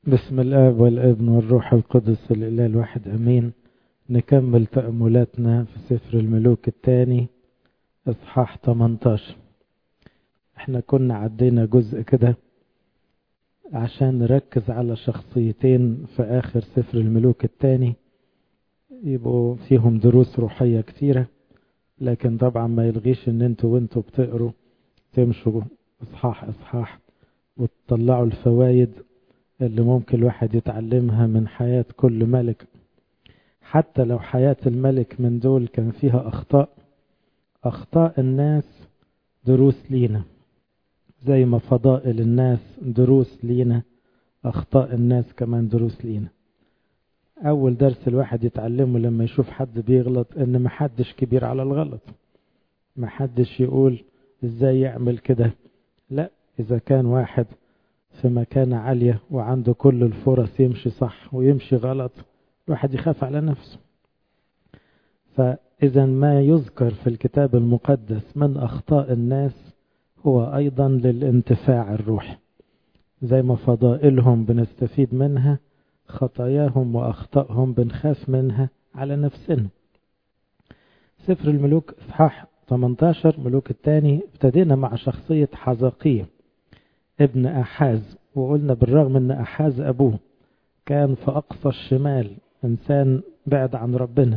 بسم الآب والابن والروح القدس الإله الواحد أمين نكمل تأملاتنا في سفر الملوك الثاني إصحاح 18 احنا كنا عدينا جزء كده عشان نركز على شخصيتين في آخر سفر الملوك الثاني يبقوا فيهم دروس روحية كتيرة لكن طبعا ما يلغيش ان انتوا وانتوا بتقروا تمشوا اصحاح اصحاح وتطلعوا الفوائد اللي ممكن الواحد يتعلمها من حياة كل ملك حتى لو حياة الملك من دول كان فيها أخطاء أخطاء الناس دروس لينا زي ما فضائل الناس دروس لينا أخطاء الناس كمان دروس لينا أول درس الواحد يتعلمه لما يشوف حد بيغلط إن محدش كبير على الغلط محدش يقول إزاي يعمل كده لا إذا كان واحد في مكانة عالية وعنده كل الفرص يمشي صح ويمشي غلط الواحد يخاف على نفسه فإذا ما يذكر في الكتاب المقدس من أخطاء الناس هو أيضا للانتفاع الروحي زي ما فضائلهم بنستفيد منها خطاياهم وأخطائهم بنخاف منها على نفسنا سفر الملوك إصحاح 18 ملوك الثاني ابتدينا مع شخصية حزقية ابن أحاز وقلنا بالرغم ان أحاز أبوه كان في أقصى الشمال إنسان بعد عن ربنا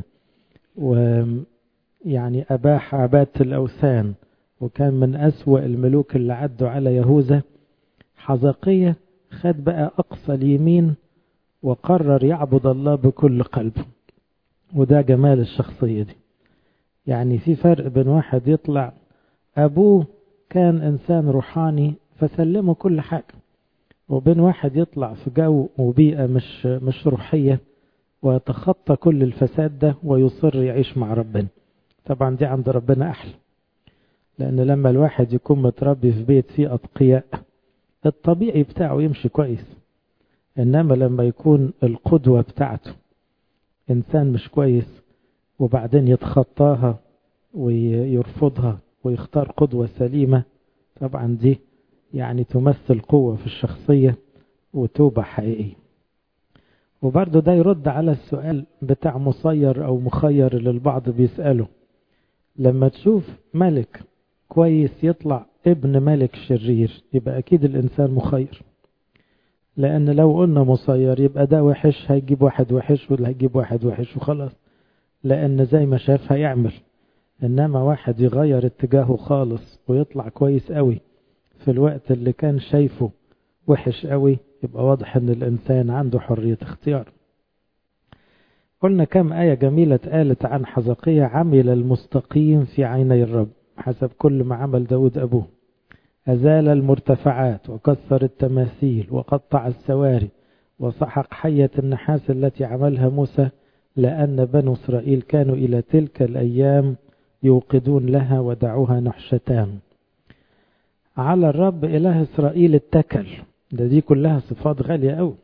ويعني أباح عبادة الأوثان وكان من أسوأ الملوك اللي عدوا على يهوذا حزقية خد بقى أقصى اليمين وقرر يعبد الله بكل قلبه وده جمال الشخصية دي يعني في فرق بين واحد يطلع أبوه كان إنسان روحاني فسلمه كل حاجة وبين واحد يطلع في جو وبيئة مش مش روحية ويتخطى كل الفساد ده ويصر يعيش مع ربنا طبعا دي عند ربنا أحلى لأن لما الواحد يكون متربي في بيت فيه أتقياء الطبيعي بتاعه يمشي كويس إنما لما يكون القدوة بتاعته إنسان مش كويس وبعدين يتخطاها ويرفضها ويختار قدوة سليمة طبعا دي يعني تمثل قوة في الشخصية وتوبة حقيقية وبرضه ده يرد على السؤال بتاع مصير أو مخير اللي البعض بيسأله لما تشوف ملك كويس يطلع ابن ملك شرير يبقى أكيد الإنسان مخير لأن لو قلنا مصير يبقى ده وحش هيجيب واحد وحش واللي هيجيب واحد وحش وخلاص لأن زي ما شاف هيعمل إنما واحد يغير اتجاهه خالص ويطلع كويس قوي في الوقت اللي كان شايفه وحش قوي يبقى واضح ان الانسان عنده حرية اختيار قلنا كم آية جميلة اتقالت عن حزقية عمل المستقيم في عيني الرب حسب كل ما عمل داود أبوه أزال المرتفعات وكسر التماثيل وقطع السواري وسحق حية النحاس التي عملها موسى لأن بنو إسرائيل كانوا إلى تلك الأيام يوقدون لها ودعوها نحشتان على الرب إله إسرائيل اتكل ده دي كلها صفات غالية أوي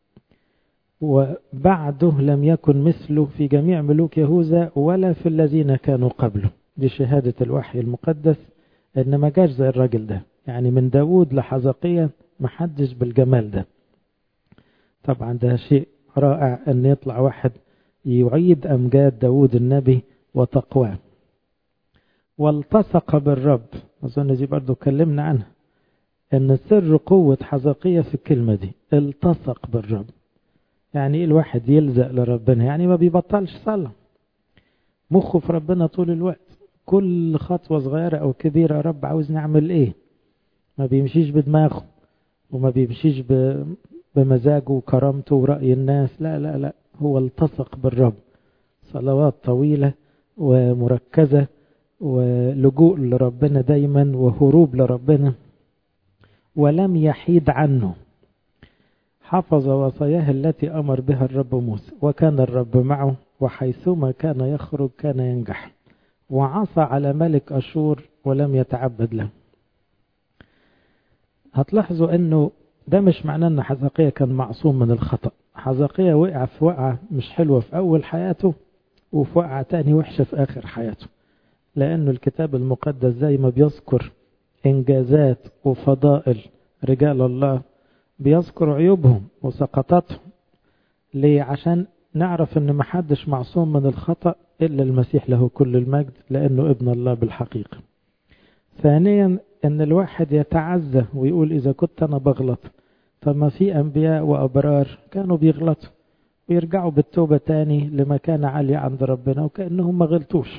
وبعده لم يكن مثله في جميع ملوك يهوذا ولا في الذين كانوا قبله دي شهادة الوحي المقدس إن ما جاش زي الراجل ده يعني من داود لحزقية محدش بالجمال ده طبعا ده شيء رائع أن يطلع واحد يعيد أمجاد داود النبي وتقواه والتصق بالرب أظن دي برضو اتكلمنا عنها ان سر قوة حزقية في الكلمة دي التصق بالرب يعني ايه الواحد يلزق لربنا يعني ما بيبطلش صلاة مخه في ربنا طول الوقت كل خطوة صغيرة او كبيرة يا رب عاوز نعمل ايه ما بيمشيش بدماغه وما بيمشيش بمزاجه وكرامته ورأي الناس لا لا لا هو التصق بالرب صلوات طويلة ومركزة ولجوء لربنا دايما وهروب لربنا ولم يحيد عنه حفظ وصاياه التي أمر بها الرب موسى وكان الرب معه وحيثما كان يخرج كان ينجح وعصى على ملك أشور ولم يتعبد له هتلاحظوا أنه ده مش معناه أن حزقية كان معصوم من الخطأ حزقية وقع في وقعة مش حلوة في أول حياته وفي وقعة تاني وحشة في آخر حياته لأنه الكتاب المقدس زي ما بيذكر إنجازات وفضائل رجال الله بيذكر عيوبهم وسقطاتهم ليه عشان نعرف ان محدش معصوم من الخطأ الا المسيح له كل المجد لانه ابن الله بالحقيقة ثانيا ان الواحد يتعزى ويقول اذا كنت انا بغلط فما في انبياء وابرار كانوا بيغلطوا ويرجعوا بالتوبة تاني لمكان عالي عند ربنا وكأنهم ما غلطوش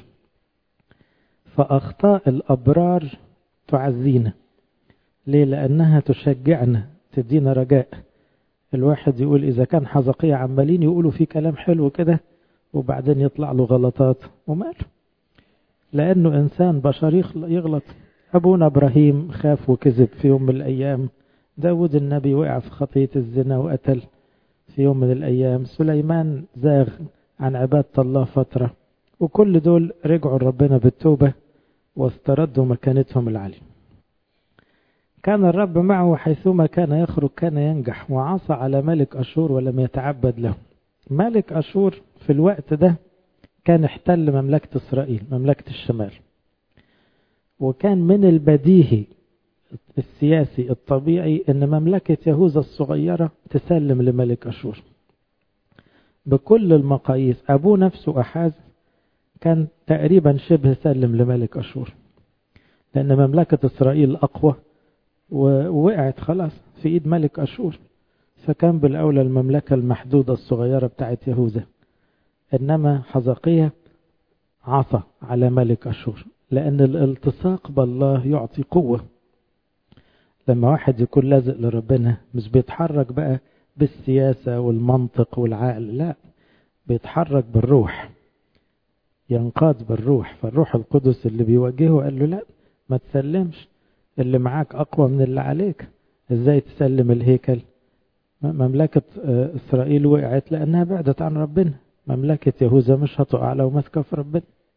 فأخطاء الأبرار تعزينا ليه لأنها تشجعنا تدينا رجاء الواحد يقول إذا كان حزقية عمالين يقولوا فيه كلام حلو كده وبعدين يطلع له غلطات وماله لأنه إنسان بشر يغلط أبونا إبراهيم خاف وكذب في يوم من الأيام داود النبي وقع في خطية الزنا وقتل في يوم من الأيام سليمان زاغ عن عبادة الله فترة وكل دول رجعوا لربنا بالتوبة واستردوا مكانتهم العالية كان الرب معه حيثما كان يخرج كان ينجح وعصى على ملك أشور ولم يتعبد له ملك أشور في الوقت ده كان احتل مملكة إسرائيل مملكة الشمال وكان من البديهي السياسي الطبيعي ان مملكة يهوذا الصغيرة تسلم لملك أشور بكل المقاييس أبوه نفسه أحاز كان تقريبا شبه سلم لملك أشور لأن مملكة إسرائيل أقوى ووقعت خلاص في إيد ملك أشور فكان بالأولى المملكة المحدودة الصغيرة بتاعت يهوذا إنما حزقية عصى على ملك أشور لأن الالتصاق بالله يعطي قوة لما واحد يكون لازق لربنا مش بيتحرك بقى بالسياسة والمنطق والعقل لا بيتحرك بالروح ينقاد بالروح فالروح القدس اللي بيوجهه قال له لا ما تسلمش اللي معاك أقوى من اللي عليك ازاي تسلم الهيكل مملكة إسرائيل وقعت لأنها بعدت عن ربنا مملكة يهوذا مش هتقع لو ماسكة في ربنا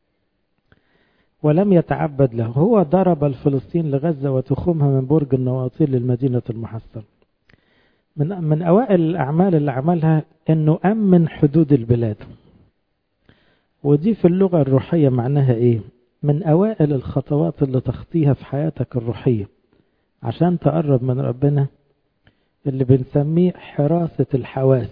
ولم يتعبد له هو ضرب الفلسطين لغزة وتخومها من برج النواطير للمدينة المحصنة من من أوائل الأعمال اللي عملها أنه أمن حدود البلاد ودي في اللغة الروحية معناها إيه من أوائل الخطوات اللي تخطيها في حياتك الروحية عشان تقرب من ربنا اللي بنسميه حراسة الحواس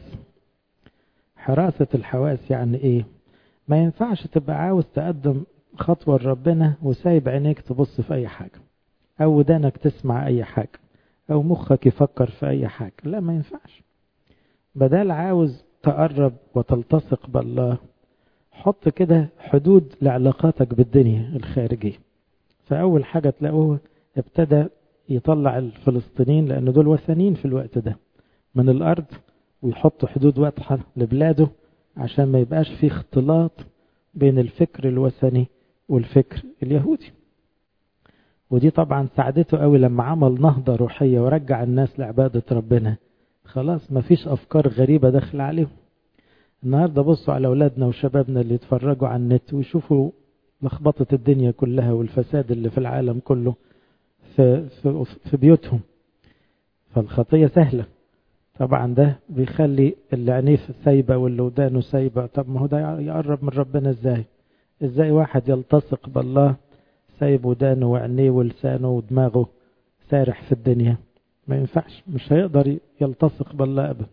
حراسة الحواس يعني إيه ما ينفعش تبقى عاوز تقدم خطوة لربنا وسايب عينيك تبص في أي حاجة أو ودانك تسمع أي حاجة أو مخك يفكر في أي حاجة لا ما ينفعش بدل عاوز تقرب وتلتصق بالله حط كده حدود لعلاقاتك بالدنيا الخارجية فأول حاجة تلاقوه ابتدى يطلع الفلسطينيين لأن دول وثنيين في الوقت ده من الأرض ويحط حدود واضحة لبلاده عشان ما يبقاش فيه اختلاط بين الفكر الوثني والفكر اليهودي ودي طبعا ساعدته قوي لما عمل نهضة روحية ورجع الناس لعبادة ربنا خلاص ما فيش أفكار غريبة داخل عليهم النهاردة بصوا على أولادنا وشبابنا اللي يتفرجوا على النت ويشوفوا لخبطة الدنيا كلها والفساد اللي في العالم كله في, في, في بيوتهم فالخطية سهلة طبعا ده بيخلي اللي عينيه سايبة واللي ودانه سايبة طب ما هو ده يقرب من ربنا ازاي ازاي واحد يلتصق بالله سايب ودانه وعينيه ولسانه ودماغه سارح في الدنيا ما ينفعش مش هيقدر يلتصق بالله ابدا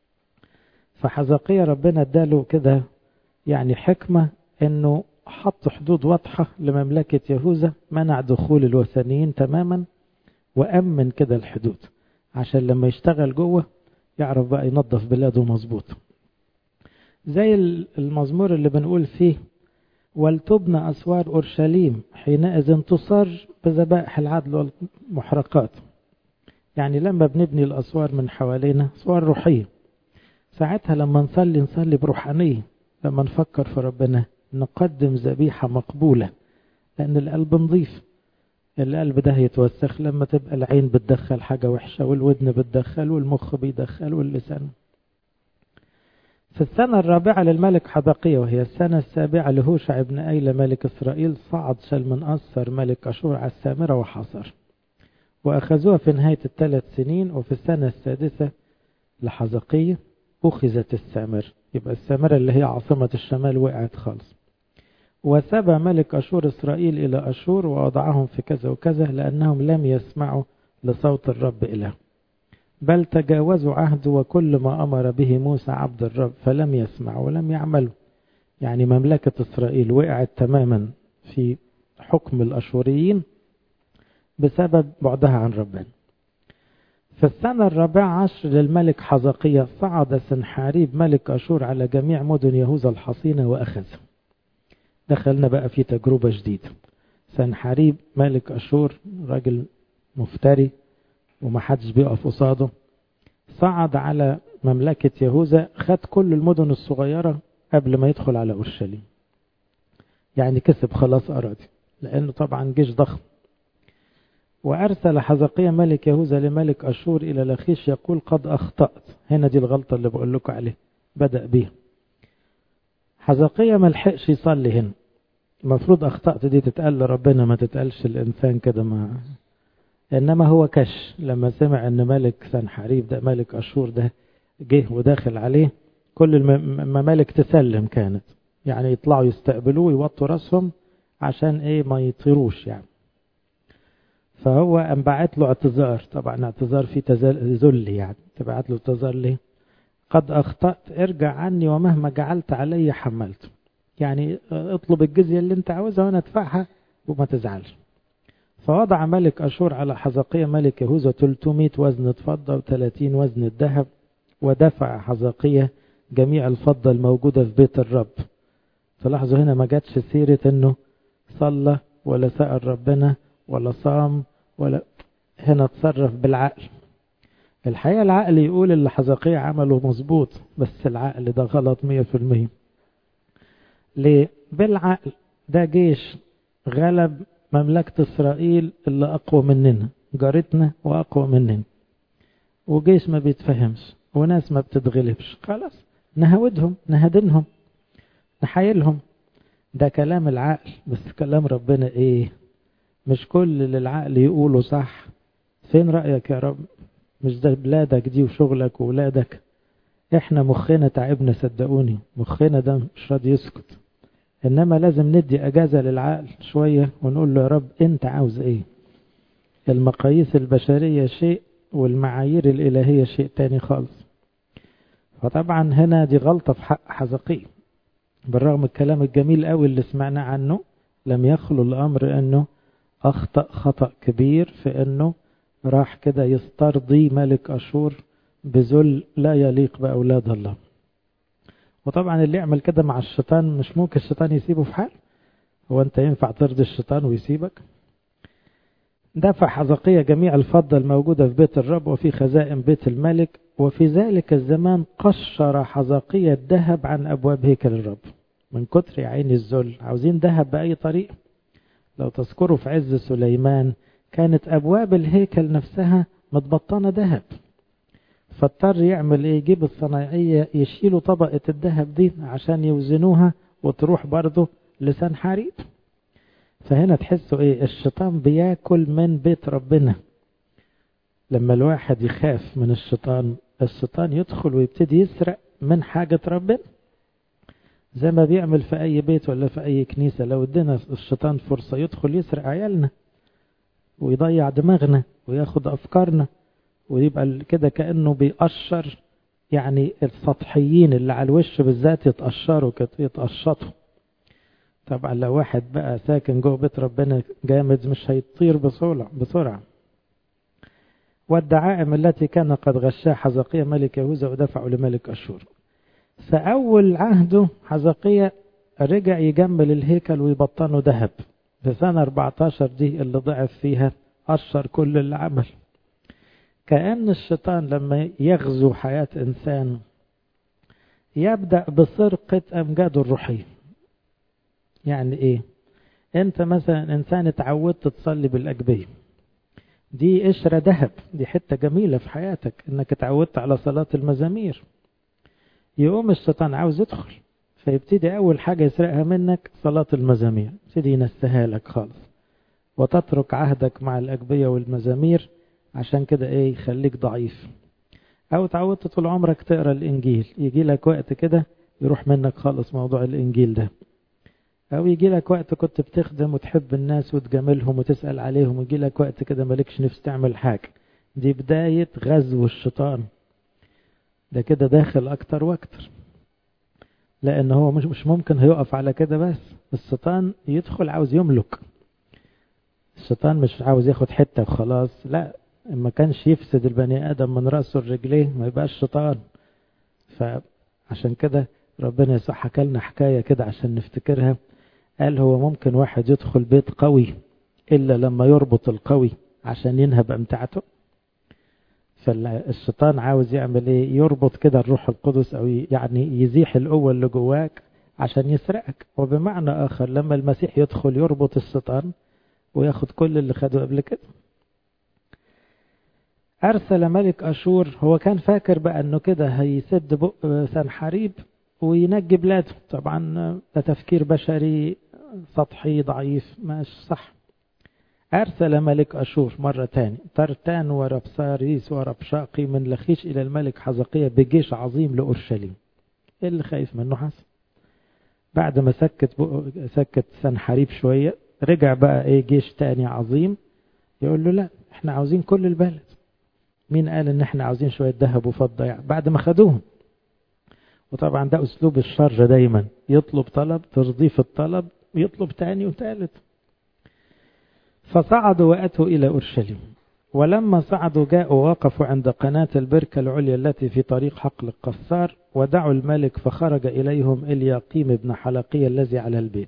فحزقية ربنا اداله كده يعني حكمة انه حط حدود واضحة لمملكة يهوذا منع دخول الوثنيين تماما وأمن كده الحدود عشان لما يشتغل جوه يعرف بقى ينظف بلاده مظبوط زي المزمور اللي بنقول فيه ولتبنى أسوار أورشليم حينئذ تصر بذبائح العدل والمحرقات يعني لما بنبني الأسوار من حوالينا أسوار روحية ساعتها لما نصلي نصلي بروحانية لما نفكر في ربنا نقدم ذبيحة مقبولة لأن القلب نظيف القلب ده هيتوسخ لما تبقى العين بتدخل حاجة وحشة والودن بتدخل والمخ بيدخل واللسان في السنة الرابعة للملك حبقية وهي السنة السابعة لهوشع بن أيلة ملك إسرائيل صعد شلمنأصر ملك أشور على السامرة وحاصر وأخذوها في نهاية الثلاث سنين وفي السنة السادسة لحزقية أخذت السامرة يبقى السامرة اللي هي عاصمة الشمال وقعت خالص وسبى ملك أشور إسرائيل إلى أشور ووضعهم في كذا وكذا لأنهم لم يسمعوا لصوت الرب إله بل تجاوزوا عهده وكل ما أمر به موسى عبد الرب فلم يسمع ولم يعملوا يعني مملكة إسرائيل وقعت تماما في حكم الأشوريين بسبب بعدها عن ربنا في السنة الرابعة عشر للملك حزقية صعد سنحاريب ملك أشور على جميع مدن يهوذا الحصينة وأخذها دخلنا بقى في تجربة جديدة سنحاريب ملك أشور راجل مفتري ومحدش بيقف قصاده صعد على مملكة يهوذا خد كل المدن الصغيرة قبل ما يدخل على أورشليم يعني كسب خلاص أراضي لأنه طبعا جيش ضخم وأرسل حزقية ملك يهوذا لملك أشور إلى لخيش يقول قد أخطأت هنا دي الغلطة اللي بقول لكم عليها بدأ بيها حزقية ما لحقش يصلي هنا المفروض أخطأت دي تتقال لربنا ما تتقالش الإنسان كده ما إنما هو كش لما سمع إن ملك سنحريب ده ملك أشور ده جه وداخل عليه كل الممالك تسلم كانت يعني يطلعوا يستقبلوه ويوطوا راسهم عشان ايه ما يطيروش يعني فهو انبعت له اعتذار طبعا اعتذار فيه ذل يعني تبعت له اعتذار ليه قد اخطأت ارجع عني ومهما جعلت علي حملته يعني اطلب الجزية اللي انت عاوزها وانا ادفعها وما تزعلش فوضع ملك أشور على حزقية ملك يهوذا 300 وزن فضة و30 وزن الذهب ودفع حزقية جميع الفضة الموجودة في بيت الرب تلاحظوا هنا ما جاتش سيرة انه صلى ولا سأل ربنا ولا صام ولا هنا تصرف بالعقل الحقيقة العقل يقول اللي حزقية عمله مظبوط بس العقل ده غلط مية في المية ليه بالعقل ده جيش غلب مملكة إسرائيل اللي أقوى مننا جارتنا وأقوى مننا وجيش ما بيتفهمش وناس ما بتتغلبش خلاص نهودهم نهدنهم نحايلهم ده كلام العقل بس كلام ربنا ايه مش كل اللي العقل يقوله صح فين رأيك يا رب مش ده بلادك دي وشغلك وولادك احنا مخنا تعبنا صدقوني مخنا ده مش راضي يسكت انما لازم ندي اجازة للعقل شوية ونقول له يا رب انت عاوز ايه المقاييس البشرية شيء والمعايير الالهية شيء تاني خالص فطبعا هنا دي غلطة في حق حزقية بالرغم الكلام الجميل قوي اللي سمعنا عنه لم يخلو الأمر أنه أخطأ خطأ كبير في أنه راح كده يسترضي ملك أشور بذل لا يليق بأولاد الله وطبعا اللي يعمل كده مع الشيطان مش ممكن الشيطان يسيبه في حال هو أنت ينفع ترضي الشيطان ويسيبك دفع حزقية جميع الفضة الموجودة في بيت الرب وفي خزائن بيت الملك وفي ذلك الزمان قشر حزقية الذهب عن أبواب هيكل الرب من كتر عين الذل عاوزين ذهب بأي طريقة لو تذكروا في عز سليمان كانت أبواب الهيكل نفسها متبطنة ذهب فاضطر يعمل ايه يجيب الصنايعية يشيلوا طبقة الذهب دي عشان يوزنوها وتروح برضه لسان حريب فهنا تحسوا ايه الشيطان بياكل من بيت ربنا لما الواحد يخاف من الشيطان الشيطان يدخل ويبتدي يسرق من حاجة ربنا زي ما بيعمل في أي بيت ولا في أي كنيسة لو ادينا الشيطان فرصة يدخل يسرق عيالنا ويضيع دماغنا وياخد أفكارنا ويبقى كده كأنه بيقشر يعني السطحيين اللي على الوش بالذات يتقشروا يتقشطوا طبعا لو واحد بقى ساكن جوه بيت ربنا جامد مش هيطير بسرعة بسرعة والدعائم التي كان قد غشاها حزقية ملك يهوذا ودفعوا لملك أشور فأول عهده حزقية رجع يجمل الهيكل ويبطنه ذهب في سنة 14 دي اللي ضعف فيها أشر كل اللي عمل كأن الشيطان لما يغزو حياة إنسان يبدأ بسرقة أمجاده الروحية يعني إيه أنت مثلا إنسان اتعودت تصلي بالأجبية دي قشرة ذهب دي حتة جميلة في حياتك إنك اتعودت على صلاة المزامير يقوم الشيطان عاوز يدخل فيبتدي أول حاجة يسرقها منك صلاة المزامير يبتدي ينسيها لك خالص وتترك عهدك مع الأجبية والمزامير عشان كده إيه يخليك ضعيف أو تعودت طول عمرك تقرأ الإنجيل يجي لك وقت كده يروح منك خالص موضوع الإنجيل ده أو يجي لك وقت كنت بتخدم وتحب الناس وتجاملهم وتسأل عليهم ويجي لك وقت كده مالكش نفس تعمل حاجة دي بداية غزو الشيطان ده كده داخل أكتر وأكتر لأن هو مش مش ممكن هيقف على كده بس الشيطان يدخل عاوز يملك الشيطان مش عاوز ياخد حتة وخلاص لا ما كانش يفسد البني آدم من رأسه لرجليه ما يبقاش شيطان فعشان كده ربنا يسوع حكى لنا حكاية كده عشان نفتكرها قال هو ممكن واحد يدخل بيت قوي إلا لما يربط القوي عشان ينهب أمتعته فالشيطان عاوز يعمل ايه يربط كده الروح القدس او يعني يزيح القوة اللي جواك عشان يسرقك وبمعنى اخر لما المسيح يدخل يربط الشيطان وياخد كل اللي خده قبل كده ارسل ملك اشور هو كان فاكر بقى انه كده هيسد بق سنحريب وينجي بلاده طبعا ده تفكير بشري سطحي ضعيف مش صح أرسل ملك أشور مرة تاني ترتان وربصاريس وربشاقي من لخيش إلى الملك حزقية بجيش عظيم لأورشليم إيه اللي خايف منه حسن بعد ما سكت سكت سنحريب شوية رجع بقى إيه جيش تاني عظيم يقول له لا إحنا عاوزين كل البلد مين قال إن إحنا عاوزين شوية ذهب وفضة يعني بعد ما خدوهم وطبعا ده أسلوب الشر دايما يطلب طلب ترضيه في الطلب يطلب تاني وتالت فصعدوا وأتوا إلى أورشليم ولما صعدوا جاءوا وقفوا عند قناة البركة العليا التي في طريق حقل القصار ودعوا الملك فخرج إليهم إلياقيم بن حلقية الذي على البيت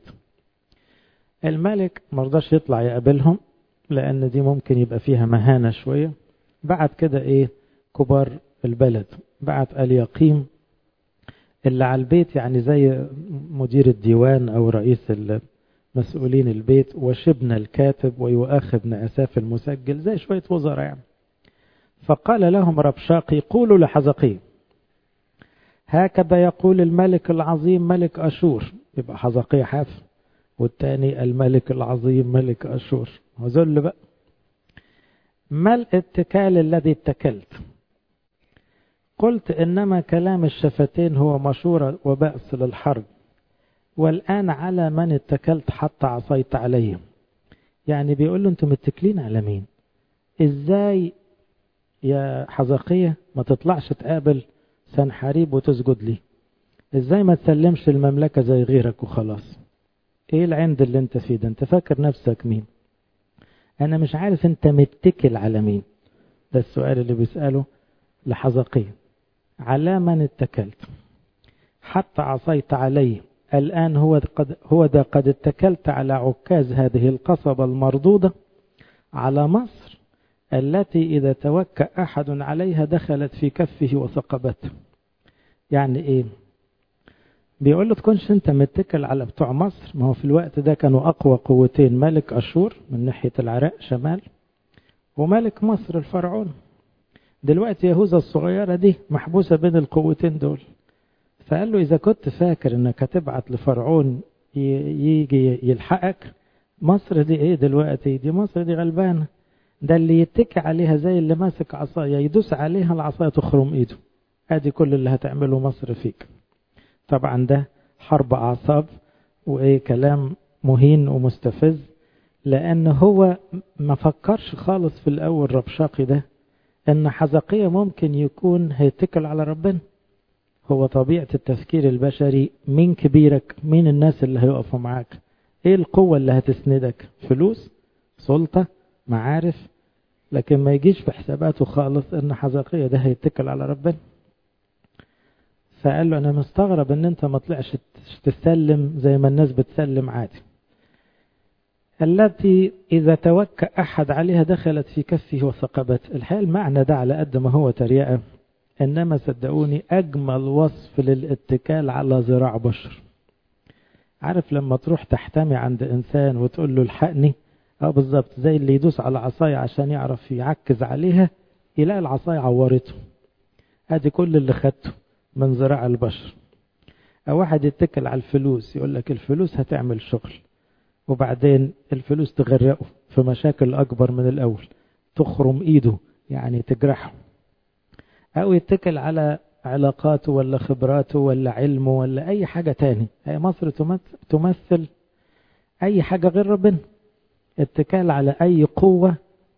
الملك مرضاش يطلع يقابلهم لأن دي ممكن يبقى فيها مهانة شوية بعت كده إيه كبار البلد بعت اليقيم اللي على البيت يعني زي مدير الديوان أو رئيس مسؤولين البيت وشبنا الكاتب ويؤاخ ابن أساف المسجل زي شوية وزراء يعني فقال لهم ربشاقي قولوا لحزقي هكذا يقول الملك العظيم ملك أشور يبقى حزقي حاف والتاني الملك العظيم ملك أشور وذل بقى ما الاتكال الذي اتكلت قلت إنما كلام الشفتين هو مشورة وبأس للحرب والآن على من اتكلت حتى عصيت عليهم يعني بيقول له انتم متكلين على مين ازاي يا حزقية ما تطلعش تقابل سنحريب وتسجد لي ازاي ما تسلمش المملكة زي غيرك وخلاص ايه العند اللي انت فيه ده انت فاكر نفسك مين انا مش عارف انت متكل على مين ده السؤال اللي بيسأله لحزقية على من اتكلت حتى عصيت عليه الآن هو قد هو ده قد اتكلت على عكاز هذه القصبة المردودة على مصر التي إذا توكأ أحد عليها دخلت في كفه وثقبته يعني إيه بيقول له تكونش انت متكل على بتوع مصر ما هو في الوقت ده كانوا أقوى قوتين ملك أشور من ناحية العراق شمال وملك مصر الفرعون دلوقتي يهوذا الصغيرة دي محبوسة بين القوتين دول فقال له إذا كنت فاكر إنك هتبعت لفرعون يجي يلحقك مصر دي إيه دلوقتي دي مصر دي غلبانة ده اللي يتكي عليها زي اللي ماسك عصاية يدوس عليها العصاية تخرم إيده أدي كل اللي هتعمله مصر فيك طبعا ده حرب أعصاب وإيه كلام مهين ومستفز لأن هو ما فكرش خالص في الأول ربشاقي ده إن حزقية ممكن يكون هيتكل على ربنا هو طبيعة التفكير البشري مين كبيرك مين الناس اللي هيقفوا معاك ايه القوة اللي هتسندك فلوس سلطة معارف لكن ما يجيش في حساباته خالص ان حزقية ده هيتكل على ربنا فقال له انا مستغرب ان انت ما طلعش تسلم زي ما الناس بتسلم عادي التي إذا توكأ أحد عليها دخلت في كفه وثقبته الحقيقة المعنى ده على قد ما هو تريقة إنما صدقوني أجمل وصف للاتكال على ذراع بشر عارف لما تروح تحتمي عند إنسان وتقول له الحقني اه بالظبط زي اللي يدوس على عصاية عشان يعرف يعكز عليها يلاقي العصاية عورته ادي كل اللي خدته من ذراع البشر او واحد يتكل على الفلوس يقول لك الفلوس هتعمل شغل وبعدين الفلوس تغرقه في مشاكل اكبر من الاول تخرم ايده يعني تجرحه او يتكل على علاقاته ولا خبراته ولا علمه ولا اي حاجة تاني هي مصر تمثل اي حاجة غير ربنا اتكال على اي قوة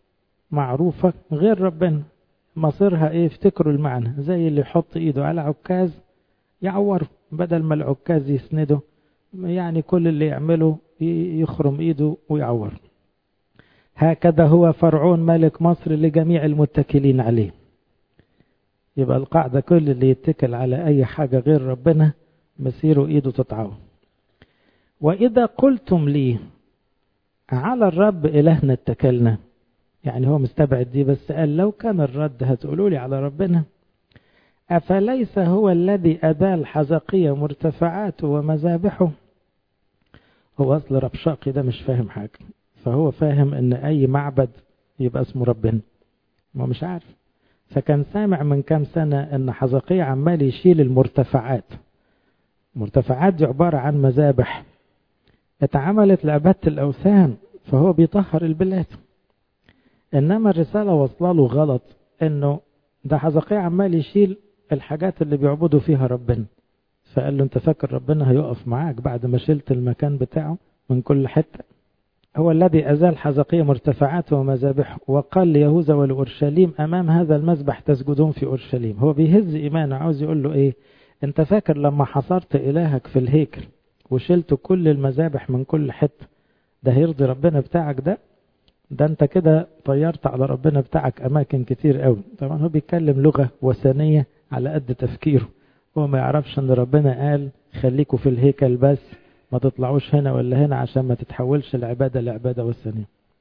معروفة غير ربنا مصيرها ايه افتكروا المعنى زي اللي يحط ايده على عكاز يعوره بدل ما العكاز يسنده يعني كل اللي يعمله يخرم ايده ويعور هكذا هو فرعون ملك مصر لجميع المتكلين عليه يبقى القاعدة كل اللي يتكل على أي حاجة غير ربنا مسيره إيده تتعوى وإذا قلتم لي على الرب إلهنا اتكلنا يعني هو مستبعد دي بس قال لو كان الرد هتقولوا لي على ربنا أفليس هو الذي أبال حزقية مرتفعاته ومذابحه هو أصل ربشاقي ده مش فاهم حاجة فهو فاهم ان اي معبد يبقى اسمه ربنا ما مش عارف فكان سامع من كام سنة ان حزقية عمال يشيل المرتفعات المرتفعات دي عبارة عن مذابح اتعملت لعبادة الاوثان فهو بيطهر البلاد انما الرسالة واصله له غلط انه ده حزقية عمال يشيل الحاجات اللي بيعبدوا فيها ربنا فقال له انت فاكر ربنا هيقف معاك بعد ما شلت المكان بتاعه من كل حته هو الذي أزال حزقية مرتفعاته ومذابحه وقال ليهوذا ولأورشليم أمام هذا المذبح تسجدون في أورشليم هو بيهز إيمانه عاوز يقول له إيه أنت فاكر لما حصرت إلهك في الهيكل وشلت كل المذابح من كل حتة ده هيرضي ربنا بتاعك ده ده أنت كده طيرت على ربنا بتاعك أماكن كتير قوي طبعا هو بيتكلم لغة وثنية على قد تفكيره هو ما يعرفش أن ربنا قال خليكوا في الهيكل بس ما تطلعوش هنا ولا هنا عشان ما تتحولش العبادة لعبادة والثانية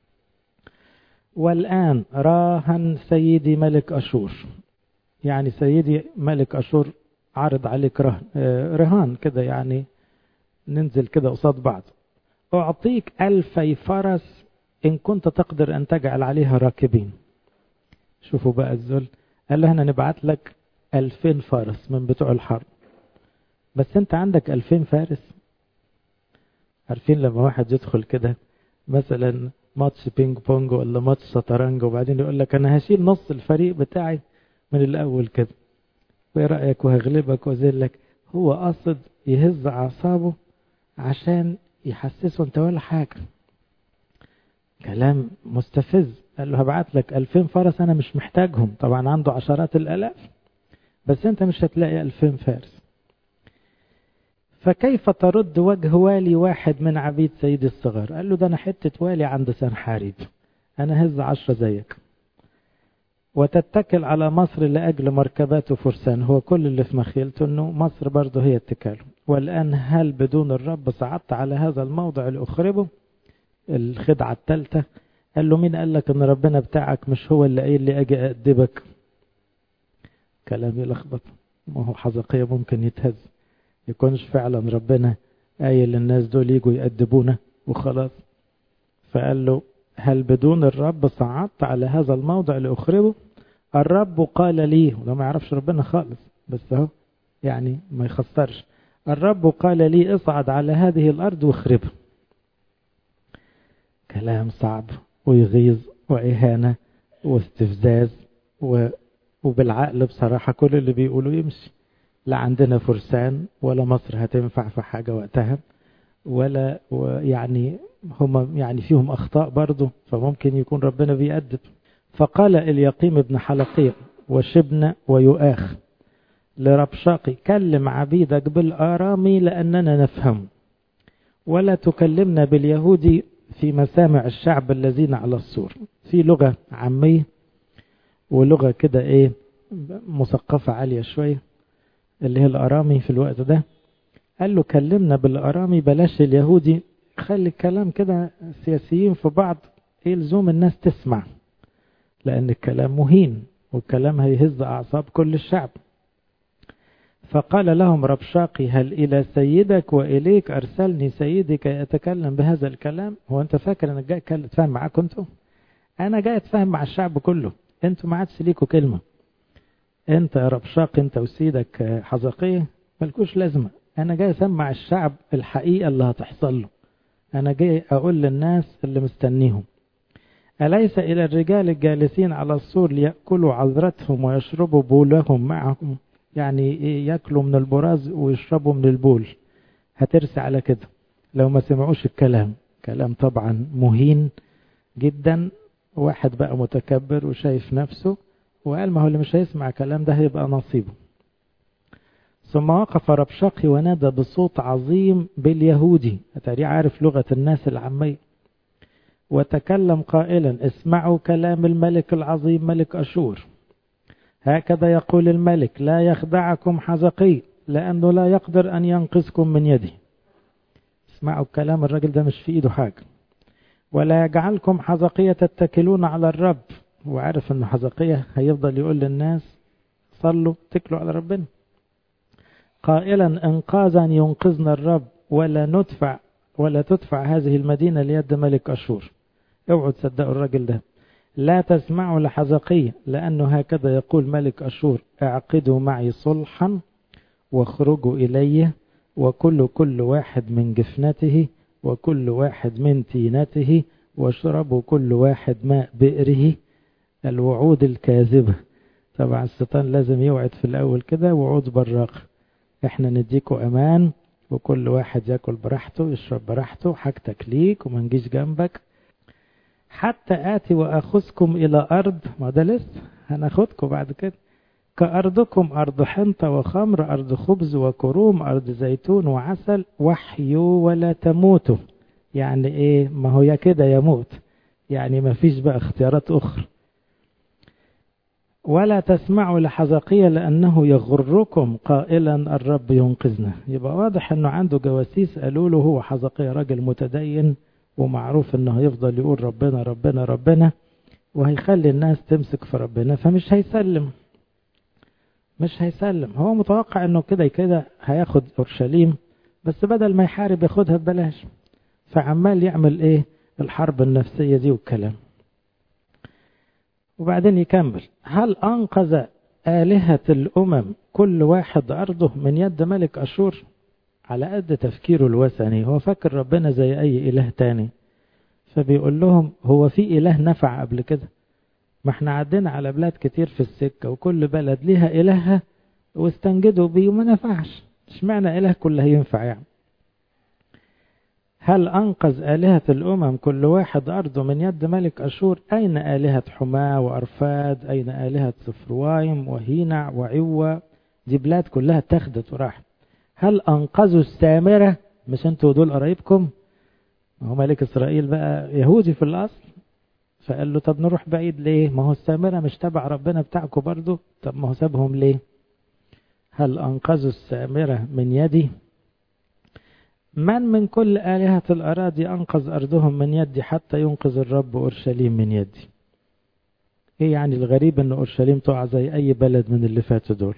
والآن راهن سيدي ملك أشور يعني سيدي ملك أشور عرض عليك رهن رهان كده يعني ننزل كده قصاد بعض أعطيك ألفي فرس إن كنت تقدر أن تجعل عليها راكبين شوفوا بقى الذل قال له هنا نبعت لك ألفين فارس من بتوع الحرب بس أنت عندك ألفين فارس عارفين لما واحد يدخل كده مثلا ماتش بينج بونج ولا ماتش شطرنج وبعدين يقول لك انا هشيل نص الفريق بتاعي من الاول كده وايه رايك وهغلبك واذلك هو قصد يهز اعصابه عشان يحسسه انت ولا حاجه كلام مستفز قال له هبعت لك 2000 فرس انا مش محتاجهم طبعا عنده عشرات الالاف بس انت مش هتلاقي 2000 فارس فكيف ترد وجه والي واحد من عبيد سيد الصغار قال له ده انا حتة والي عند سنحاريب انا هز عشرة زيك وتتكل على مصر لأجل مركبات وفرسان هو كل اللي في مخيلته انه مصر برضه هي اتكاله والآن هل بدون الرب صعدت على هذا الموضع لأخربه الخدعة الثالثة قال له مين قال لك ان ربنا بتاعك مش هو اللي قايل لي اجي أأدبك كلام يلخبط ما هو حزقية ممكن يتهز يكونش فعلا ربنا قايل للناس دول يجوا يأدبونا وخلاص فقال له هل بدون الرب صعدت على هذا الموضع لأخربه الرب قال لي وده ما يعرفش ربنا خالص بس اهو يعني ما يخسرش الرب قال لي اصعد على هذه الأرض واخربها كلام صعب ويغيظ وإهانة واستفزاز و... وبالعقل بصراحة كل اللي بيقولوا يمشي لا عندنا فرسان ولا مصر هتنفع في حاجة وقتها ولا يعني هم يعني فيهم أخطاء برضه فممكن يكون ربنا بيأدب فقال اليقيم ابن حلقية وشبن ويؤاخ لربشاقي كلم عبيدك بالآرامي لأننا نفهم ولا تكلمنا باليهودي في مسامع الشعب الذين على السور في لغة عامية ولغة كده ايه مثقفة عالية شوية اللي هي الأرامي في الوقت ده قال له كلمنا بالأرامي بلاش اليهودي خلي الكلام كده سياسيين في بعض ايه لزوم الناس تسمع لأن الكلام مهين والكلام هيهز أعصاب كل الشعب فقال لهم ربشاقي هل إلى سيدك وإليك أرسلني سيدي كي أتكلم بهذا الكلام هو أنت فاكر أنا جاي أتفاهم معاكم أنتم أنا جاي أتفاهم مع الشعب كله أنتوا ما عادش ليكوا كلمة أنت يا ربشاقي أنت وسيدك حزقية ملكوش لازمة أنا جاي أسمع الشعب الحقيقة اللي هتحصل له أنا جاي أقول للناس اللي مستنيهم أليس إلى الرجال الجالسين على السور ليأكلوا عذرتهم ويشربوا بولهم معهم يعني ياكلوا من البراز ويشربوا من البول هترسي على كده لو ما سمعوش الكلام كلام طبعا مهين جدا واحد بقى متكبر وشايف نفسه وقال ما هو اللي مش هيسمع كلام ده هيبقى نصيبه ثم وقف ربشاقي ونادى بصوت عظيم باليهودي أتاري عارف لغة الناس العامية وتكلم قائلا اسمعوا كلام الملك العظيم ملك أشور هكذا يقول الملك لا يخدعكم حزقي لأنه لا يقدر أن ينقذكم من يدي اسمعوا كلام الراجل ده مش في إيده حاجة ولا يجعلكم حزقية تتكلون على الرب وعارف أن حزقية هيفضل يقول للناس صلوا اتكلوا على ربنا قائلا انقاذا ينقذنا الرب ولا ندفع ولا تدفع هذه المدينة ليد ملك أشور اوعوا تصدقوا الراجل ده لا تسمعوا لحزقية لأنه هكذا يقول ملك أشور اعقدوا معي صلحا واخرجوا إلي وكل كل واحد من جفنته وكل واحد من تينته واشربوا كل واحد ماء بئره الوعود الكاذبة طبعا الشيطان لازم يوعد في الأول كده وعود براق احنا نديكوا أمان وكل واحد ياكل براحته يشرب براحته حاجتك ليك وما نجيش جنبك حتى آتي وأخذكم إلى أرض ما ده لسه هناخدكم بعد كده كأرضكم أرض حنطة وخمر أرض خبز وكروم أرض زيتون وعسل وحيوا ولا تموتوا يعني إيه ما هو يا كده يموت يعني ما فيش بقى اختيارات أخرى ولا تسمعوا لحزقية لأنه يغركم قائلا الرب ينقذنا يبقى واضح أنه عنده جواسيس قالوا له هو حزقية راجل متدين ومعروف أنه هيفضل يقول ربنا ربنا ربنا وهيخلي الناس تمسك في ربنا فمش هيسلم مش هيسلم هو متوقع أنه كده كده هياخد أورشليم بس بدل ما يحارب ياخدها ببلاش فعمال يعمل إيه الحرب النفسية دي والكلام وبعدين يكمل هل أنقذ آلهة الأمم كل واحد أرضه من يد ملك أشور على قد تفكيره الوثني هو فاكر ربنا زي أي إله تاني فبيقول لهم هو في إله نفع قبل كده ما احنا عدينا على بلاد كتير في السكة وكل بلد ليها إلهها واستنجدوا بيه وما نفعش اشمعنى إله كله ينفع يعني هل أنقذ آلهة الأمم كل واحد أرضه من يد ملك أشور أين آلهة حماة وأرفاد أين آلهة صفروايم وهينع وعوة دي بلاد كلها اتخذت وراحت هل أنقذوا السامرة مش انتوا دول قرايبكم هو ملك إسرائيل بقى يهودي في الأصل فقال له طب نروح بعيد ليه ما هو السامرة مش تبع ربنا بتاعكم برضو طب ما هو سابهم ليه هل أنقذوا السامرة من يدي من من كل آلهة الأراضي أنقذ أرضهم من يدي حتى ينقذ الرب أورشليم من يدي إيه يعني الغريب أن أورشليم تقع زي أي بلد من اللي فاتوا دول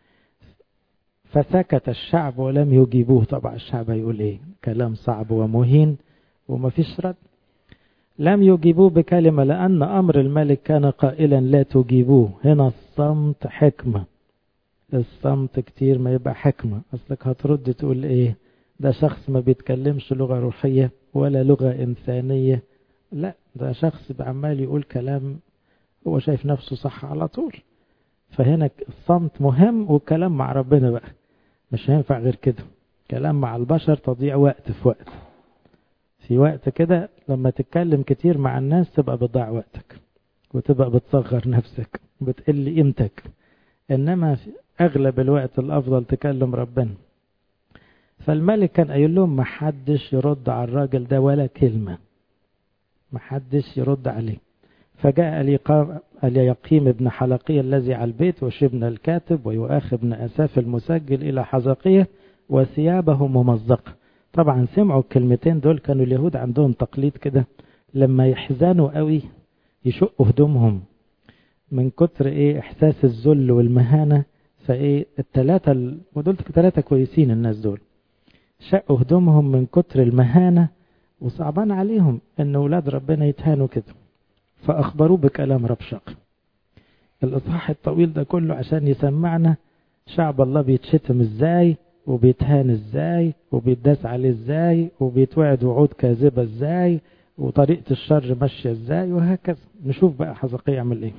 فسكت الشعب ولم يجيبوه طبعا الشعب هيقول إيه كلام صعب ومهين ومفيش رد لم يجيبوه بكلمة لأن أمر الملك كان قائلا لا تجيبوه هنا الصمت حكمة الصمت كتير ما يبقى حكمة أصلك هترد تقول إيه ده شخص ما بيتكلمش لغة روحية ولا لغة إنسانية لا ده شخص بعمال يقول كلام هو شايف نفسه صح على طول فهنا الصمت مهم والكلام مع ربنا بقى مش هينفع غير كده كلام مع البشر تضيع وقت في وقت في وقت كده لما تتكلم كتير مع الناس تبقى بتضيع وقتك وتبقى بتصغر نفسك بتقل قيمتك انما في اغلب الوقت الافضل تكلم ربنا فالملك كان قايل لهم ما حدش يرد على الراجل ده ولا كلمة ما حدش يرد عليه فجاء اليقيم ابن حلقية الذي على البيت وشبن الكاتب ويؤاخ ابن أساف المسجل إلى حزقية وثيابه ممزقة طبعا سمعوا الكلمتين دول كانوا اليهود عندهم تقليد كده لما يحزنوا قوي يشقوا هدومهم من كتر ايه احساس الذل والمهانة فايه التلاتة ودول ثلاثة كويسين الناس دول شقوا هدومهم من كتر المهانة وصعبان عليهم ان اولاد ربنا يتهانوا كده فاخبروه بكلام ربشق الاصحاح الطويل ده كله عشان يسمعنا شعب الله بيتشتم ازاي وبيتهان ازاي وبيتداس عليه ازاي وبيتوعد وعود كاذبة ازاي وطريقة الشر ماشية ازاي وهكذا نشوف بقى حزقية يعمل ايه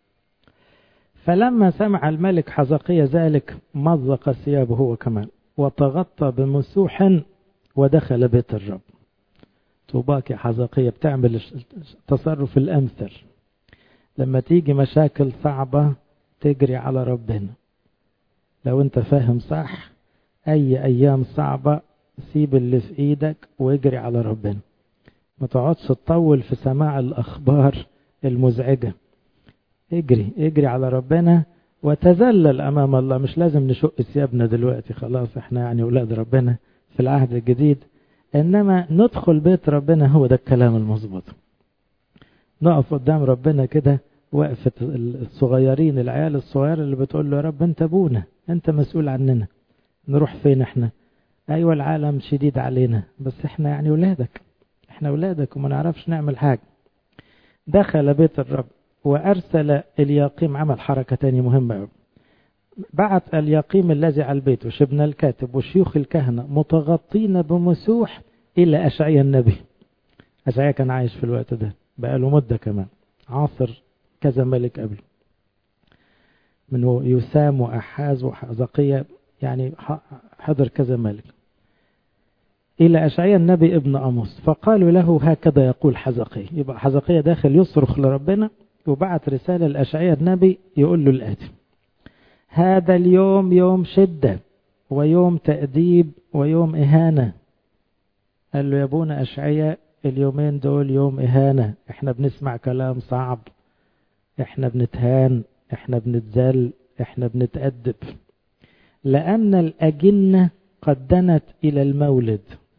فلما سمع الملك حزقية ذلك مزق ثيابه هو كمان وتغطى بمسوح ودخل بيت الرب طوباك يا حزقية بتعمل التصرف الأمثل لما تيجي مشاكل صعبة تجري على ربنا لو انت فاهم صح اي ايام صعبة سيب اللي في ايدك واجري على ربنا ما تقعدش تطول في سماع الاخبار المزعجة اجري اجري على ربنا وتذلل امام الله مش لازم نشق ثيابنا دلوقتي خلاص احنا يعني اولاد ربنا في العهد الجديد انما ندخل بيت ربنا هو ده الكلام المظبوط نقف قدام ربنا كده وقفة الصغيرين العيال الصغيرة اللي بتقول له يا رب انت ابونا انت مسؤول عننا نروح فين احنا ايوه العالم شديد علينا بس احنا يعني ولادك احنا ولادك وما نعرفش نعمل حاجة دخل بيت الرب وارسل الياقيم عمل حركة تانية مهمة بعت الياقيم الذي على البيت وشبنا الكاتب وشيوخ الكهنة متغطين بمسوح الى اشعيا النبي اشعيا كان عايش في الوقت ده بقاله مدة كمان عاصر كذا ملك قبله من يسام وأحاز وحزقية يعني حضر كذا ملك إلى أشعيا النبي ابن أموس فقالوا له هكذا يقول حزقية يبقى حزقية داخل يصرخ لربنا وبعت رسالة لأشعيا النبي يقول له الآتي هذا اليوم يوم شدة ويوم تأديب ويوم إهانة قال له يا ابونا أشعيا اليومين دول يوم إهانة احنا بنسمع كلام صعب احنا بنتهان احنا بنتذل احنا بنتأدب لأن الأجنة قد دنت إلى المولد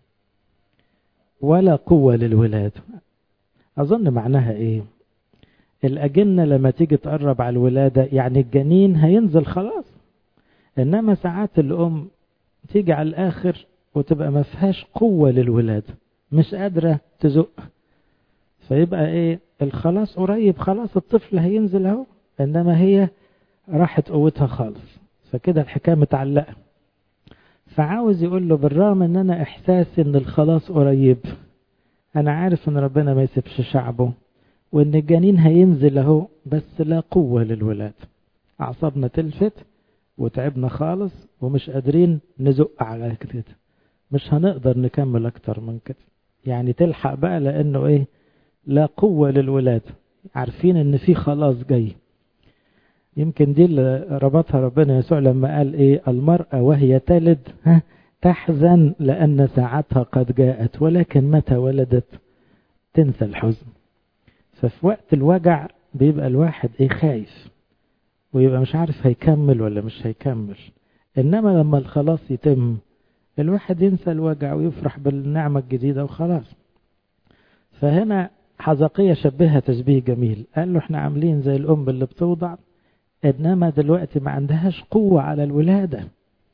ولا قوة للولاد أظن معناها إيه الأجنة لما تيجي تقرب على الولادة يعني الجنين هينزل خلاص إنما ساعات الأم تيجي على الآخر وتبقى ما فيهاش قوة للولادة مش قادرة تزق فيبقى ايه الخلاص قريب خلاص الطفل هينزل اهو انما هي راحت قوتها خالص فكده الحكايه متعلقه فعاوز يقول له بالرغم ان انا احساسي ان الخلاص قريب انا عارف ان ربنا ما يسيبش شعبه وان الجنين هينزل اهو بس لا قوه للولاد اعصابنا تلفت وتعبنا خالص ومش قادرين نزق على كده مش هنقدر نكمل اكتر من كده يعني تلحق بقى لانه ايه لا قوة للولاد عارفين ان في خلاص جاي يمكن دي اللي ربطها ربنا يسوع لما قال ايه المرأة وهي تلد ها تحزن لأن ساعتها قد جاءت ولكن متى ولدت تنسى الحزن ففي وقت الوجع بيبقى الواحد ايه خايف ويبقى مش عارف هيكمل ولا مش هيكمل انما لما الخلاص يتم الواحد ينسى الوجع ويفرح بالنعمة الجديدة وخلاص فهنا حزقية شبهها تشبيه جميل قال له احنا عاملين زي الأم اللي بتوضع إنما دلوقتي ما عندهاش قوة على الولادة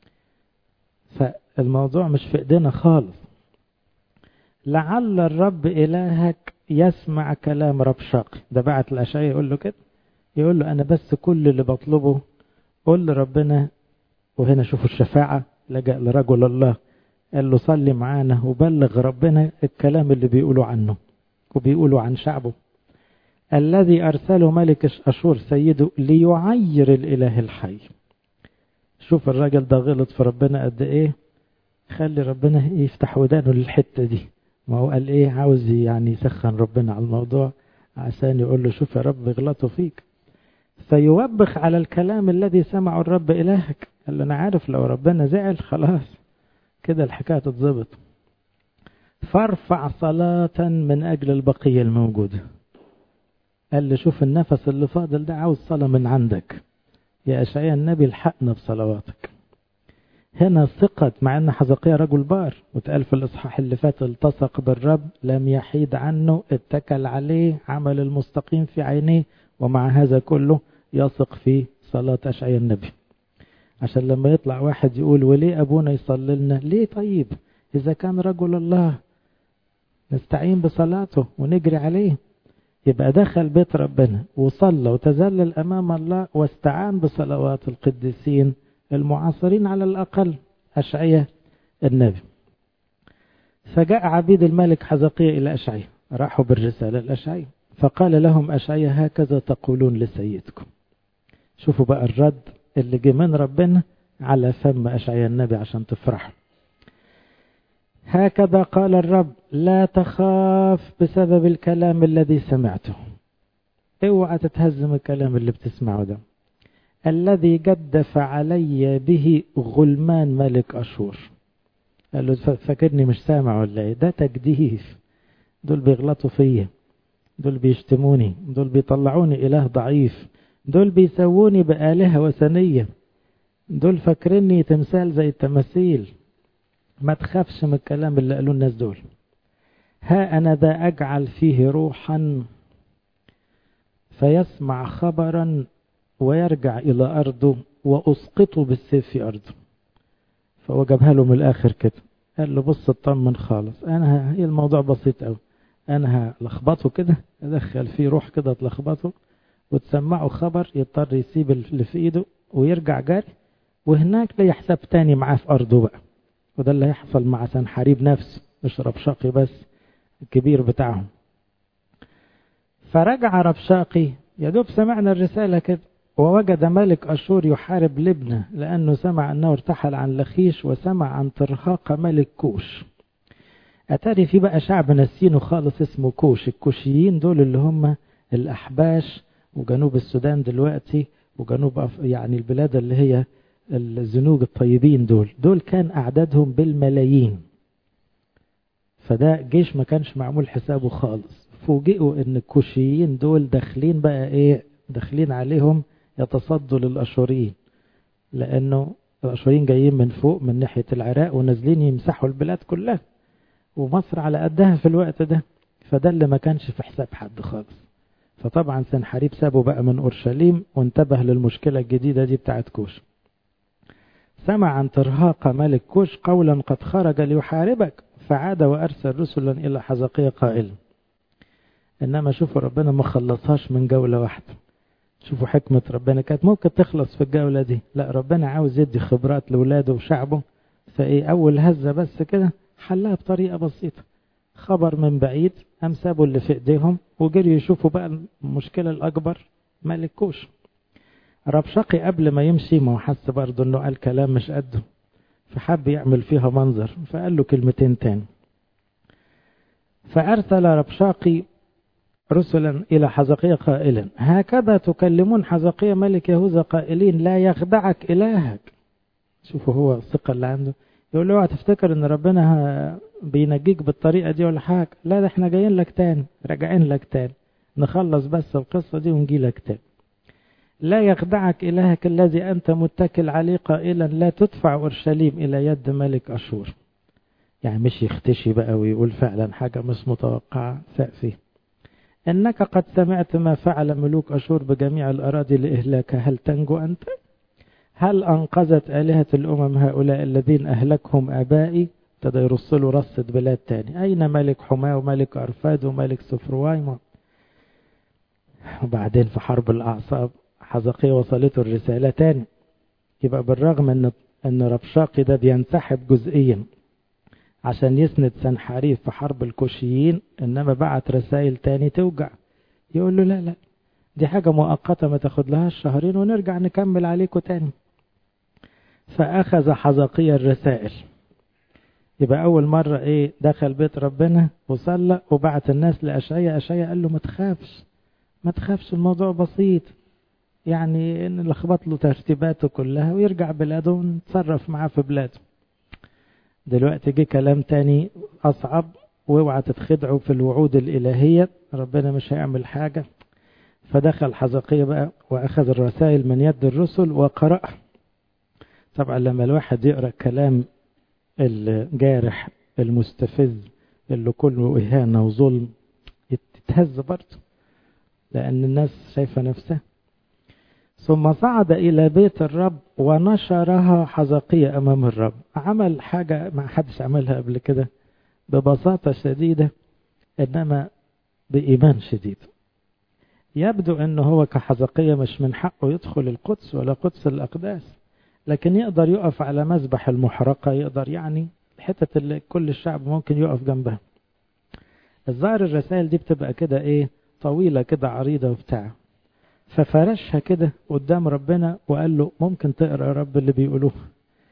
فالموضوع مش في إيدينا خالص لعل الرب إلهك يسمع كلام رب شاقي ده بعت الأشعية يقول له كده يقول له أنا بس كل اللي بطلبه قول لربنا وهنا شوفوا الشفاعة لجأ لرجل الله قال له صلي معانا وبلغ ربنا الكلام اللي بيقولوا عنه وبيقولوا عن شعبه الذي أرسله ملك أشور سيده ليعير الإله الحي شوف الراجل ده غلط في ربنا قد إيه خلي ربنا يفتح ودانه للحتة دي ما هو قال إيه عاوز يعني يسخن ربنا على الموضوع عشان يقول له شوف يا رب غلطوا فيك فيوبخ على الكلام الذي سمعه الرب إلهك قال له أنا عارف لو ربنا زعل خلاص كده الحكاية تتظبط فارفع صلاة من أجل البقية الموجودة قال لي شوف النفس اللي فاضل ده عاوز صلاة من عندك يا أشعياء النبي الحقنا بصلواتك هنا ثقة مع أن حزقية رجل بار وتقال في الإصحاح اللي فات التصق بالرب لم يحيد عنه اتكل عليه عمل المستقيم في عينيه ومع هذا كله يثق في صلاة أشعياء النبي عشان لما يطلع واحد يقول وليه أبونا يصلي لنا ليه طيب إذا كان رجل الله نستعين بصلاته ونجري عليه يبقى دخل بيت ربنا وصلى وتذلل أمام الله واستعان بصلوات القديسين المعاصرين على الأقل أشعية النبي فجاء عبيد الملك حزقية إلى أشعية راحوا بالرسالة لأشعية فقال لهم أشعية هكذا تقولون لسيدكم شوفوا بقى الرد اللي جه من ربنا على فم أشعية النبي عشان تفرحوا هكذا قال الرب لا تخاف بسبب الكلام الذي سمعته اوعى تتهزم الكلام اللي بتسمعه ده الذي جدف علي به غلمان ملك أشور قال له فاكرني مش سامع ولا ايه ده تجديف دول بيغلطوا فيا دول بيشتموني دول بيطلعوني إله ضعيف دول بيسووني بآلهة وثنية دول فاكريني تمثال زي التماثيل ما تخافش من الكلام اللي قالوه الناس دول ها أنا ذا أجعل فيه روحا فيسمع خبرا ويرجع إلى أرضه وأسقطه بالسيف في أرضه فهو جابها له من الآخر كده قال له بص اطمن خالص أنا هي الموضوع بسيط أوي أنا هلخبطه كده أدخل فيه روح كده تلخبطه وتسمعه خبر يضطر يسيب اللي في إيده ويرجع جاري وهناك ليه حساب تاني معاه في أرضه بقى وده اللي هيحصل مع سنحاريب نفسه مش ربشاقي بس الكبير بتاعهم فرجع ربشاقي يا دوب سمعنا الرسالة كده ووجد ملك أشور يحارب لبنى لأنه سمع أنه ارتحل عن لخيش وسمع عن ترهاق ملك كوش أتاري في بقى شعب نسينه خالص اسمه كوش الكوشيين دول اللي هم الأحباش وجنوب السودان دلوقتي وجنوب يعني البلاد اللي هي الزنوج الطيبين دول دول كان أعدادهم بالملايين فده جيش ما كانش معمول حسابه خالص فوجئوا ان الكوشيين دول داخلين بقى ايه داخلين عليهم يتصدوا للأشوريين لأنه الأشوريين جايين من فوق من ناحية العراق ونازلين يمسحوا البلاد كلها ومصر على قدها في الوقت ده فده اللي ما كانش في حساب حد خالص فطبعا سنحريب سابه بقى من أورشليم وانتبه للمشكلة الجديدة دي بتاعت كوش سمع عن ترهاق ملك كوش قولا قد خرج ليحاربك فعاد وأرسل رسلا إلى حزقية قائلا إنما شوفوا ربنا ما خلصهاش من جولة واحدة شوفوا حكمة ربنا كانت ممكن تخلص في الجولة دي لا ربنا عاوز يدي خبرات لولاده وشعبه فإيه أول هزة بس كده حلها بطريقة بسيطة خبر من بعيد قام سابوا اللي في ايديهم وجريوا يشوفوا بقى المشكلة الأكبر ملك كوش ربشقي قبل ما يمشي ما هو حس برضه انه قال كلام مش قده فحب يعمل فيها منظر فقال له كلمتين تاني فأرسل ربشاقي رسلا إلى حزقية قائلا هكذا تكلمون حزقية ملك يهوذا قائلين لا يخدعك إلهك شوفوا هو الثقة اللي عنده يقول له تفتكر ان ربنا بينجيك بالطريقة دي ولا حاجة لا ده احنا جايين لك تاني راجعين لك تاني نخلص بس القصة دي ونجي لك تاني لا يخدعك إلهك الذي أنت متكل عليه قائلا لا تدفع أورشليم إلى يد ملك أشور يعني مش يختشي بقى ويقول فعلا حاجة مش متوقعة سأفي إنك قد سمعت ما فعل ملوك أشور بجميع الأراضي لإهلاك هل تنجو أنت؟ هل أنقذت آلهة الأمم هؤلاء الذين أهلكهم آبائي؟ ابتدى يرسلوا رصة بلاد تاني أين ملك حماه وملك أرفاد وملك سفروايم وبعدين في حرب الأعصاب حزقية وصلته الرسالة تاني يبقى بالرغم ان ان ربشاقي ده بينسحب جزئيا عشان يسند سنحاريف في حرب الكوشيين انما بعت رسائل تاني توجع يقول له لا لا دي حاجة مؤقتة ما تاخد لهاش شهرين ونرجع نكمل عليكم تاني فأخذ حزقية الرسائل يبقى أول مرة إيه دخل بيت ربنا وصلى وبعت الناس لأشعية أشعية قال له ما تخافش ما تخافش الموضوع بسيط يعني نلخبط له ترتيباته كلها ويرجع بلاده ونتصرف معاه في بلاده دلوقتي جه كلام تاني أصعب واوعى تتخدعوا في الوعود الإلهية ربنا مش هيعمل حاجة فدخل حزقية بقى وأخذ الرسائل من يد الرسل وقرأها طبعا لما الواحد يقرأ كلام الجارح المستفز اللي كله إهانة وظلم يتهز برضه لأن الناس شايفة نفسها ثم صعد إلى بيت الرب ونشرها حزقية أمام الرب عمل حاجة ما حدش عملها قبل كده ببساطة شديدة إنما بإيمان شديد يبدو أنه هو كحزقية مش من حقه يدخل القدس ولا قدس الأقداس لكن يقدر يقف على مذبح المحرقة يقدر يعني الحتة اللي كل الشعب ممكن يقف جنبها الظاهر الرسائل دي بتبقى كده ايه طويلة كده عريضة وبتاع ففرشها كده قدام ربنا وقال له ممكن تقرا يا رب اللي بيقولوه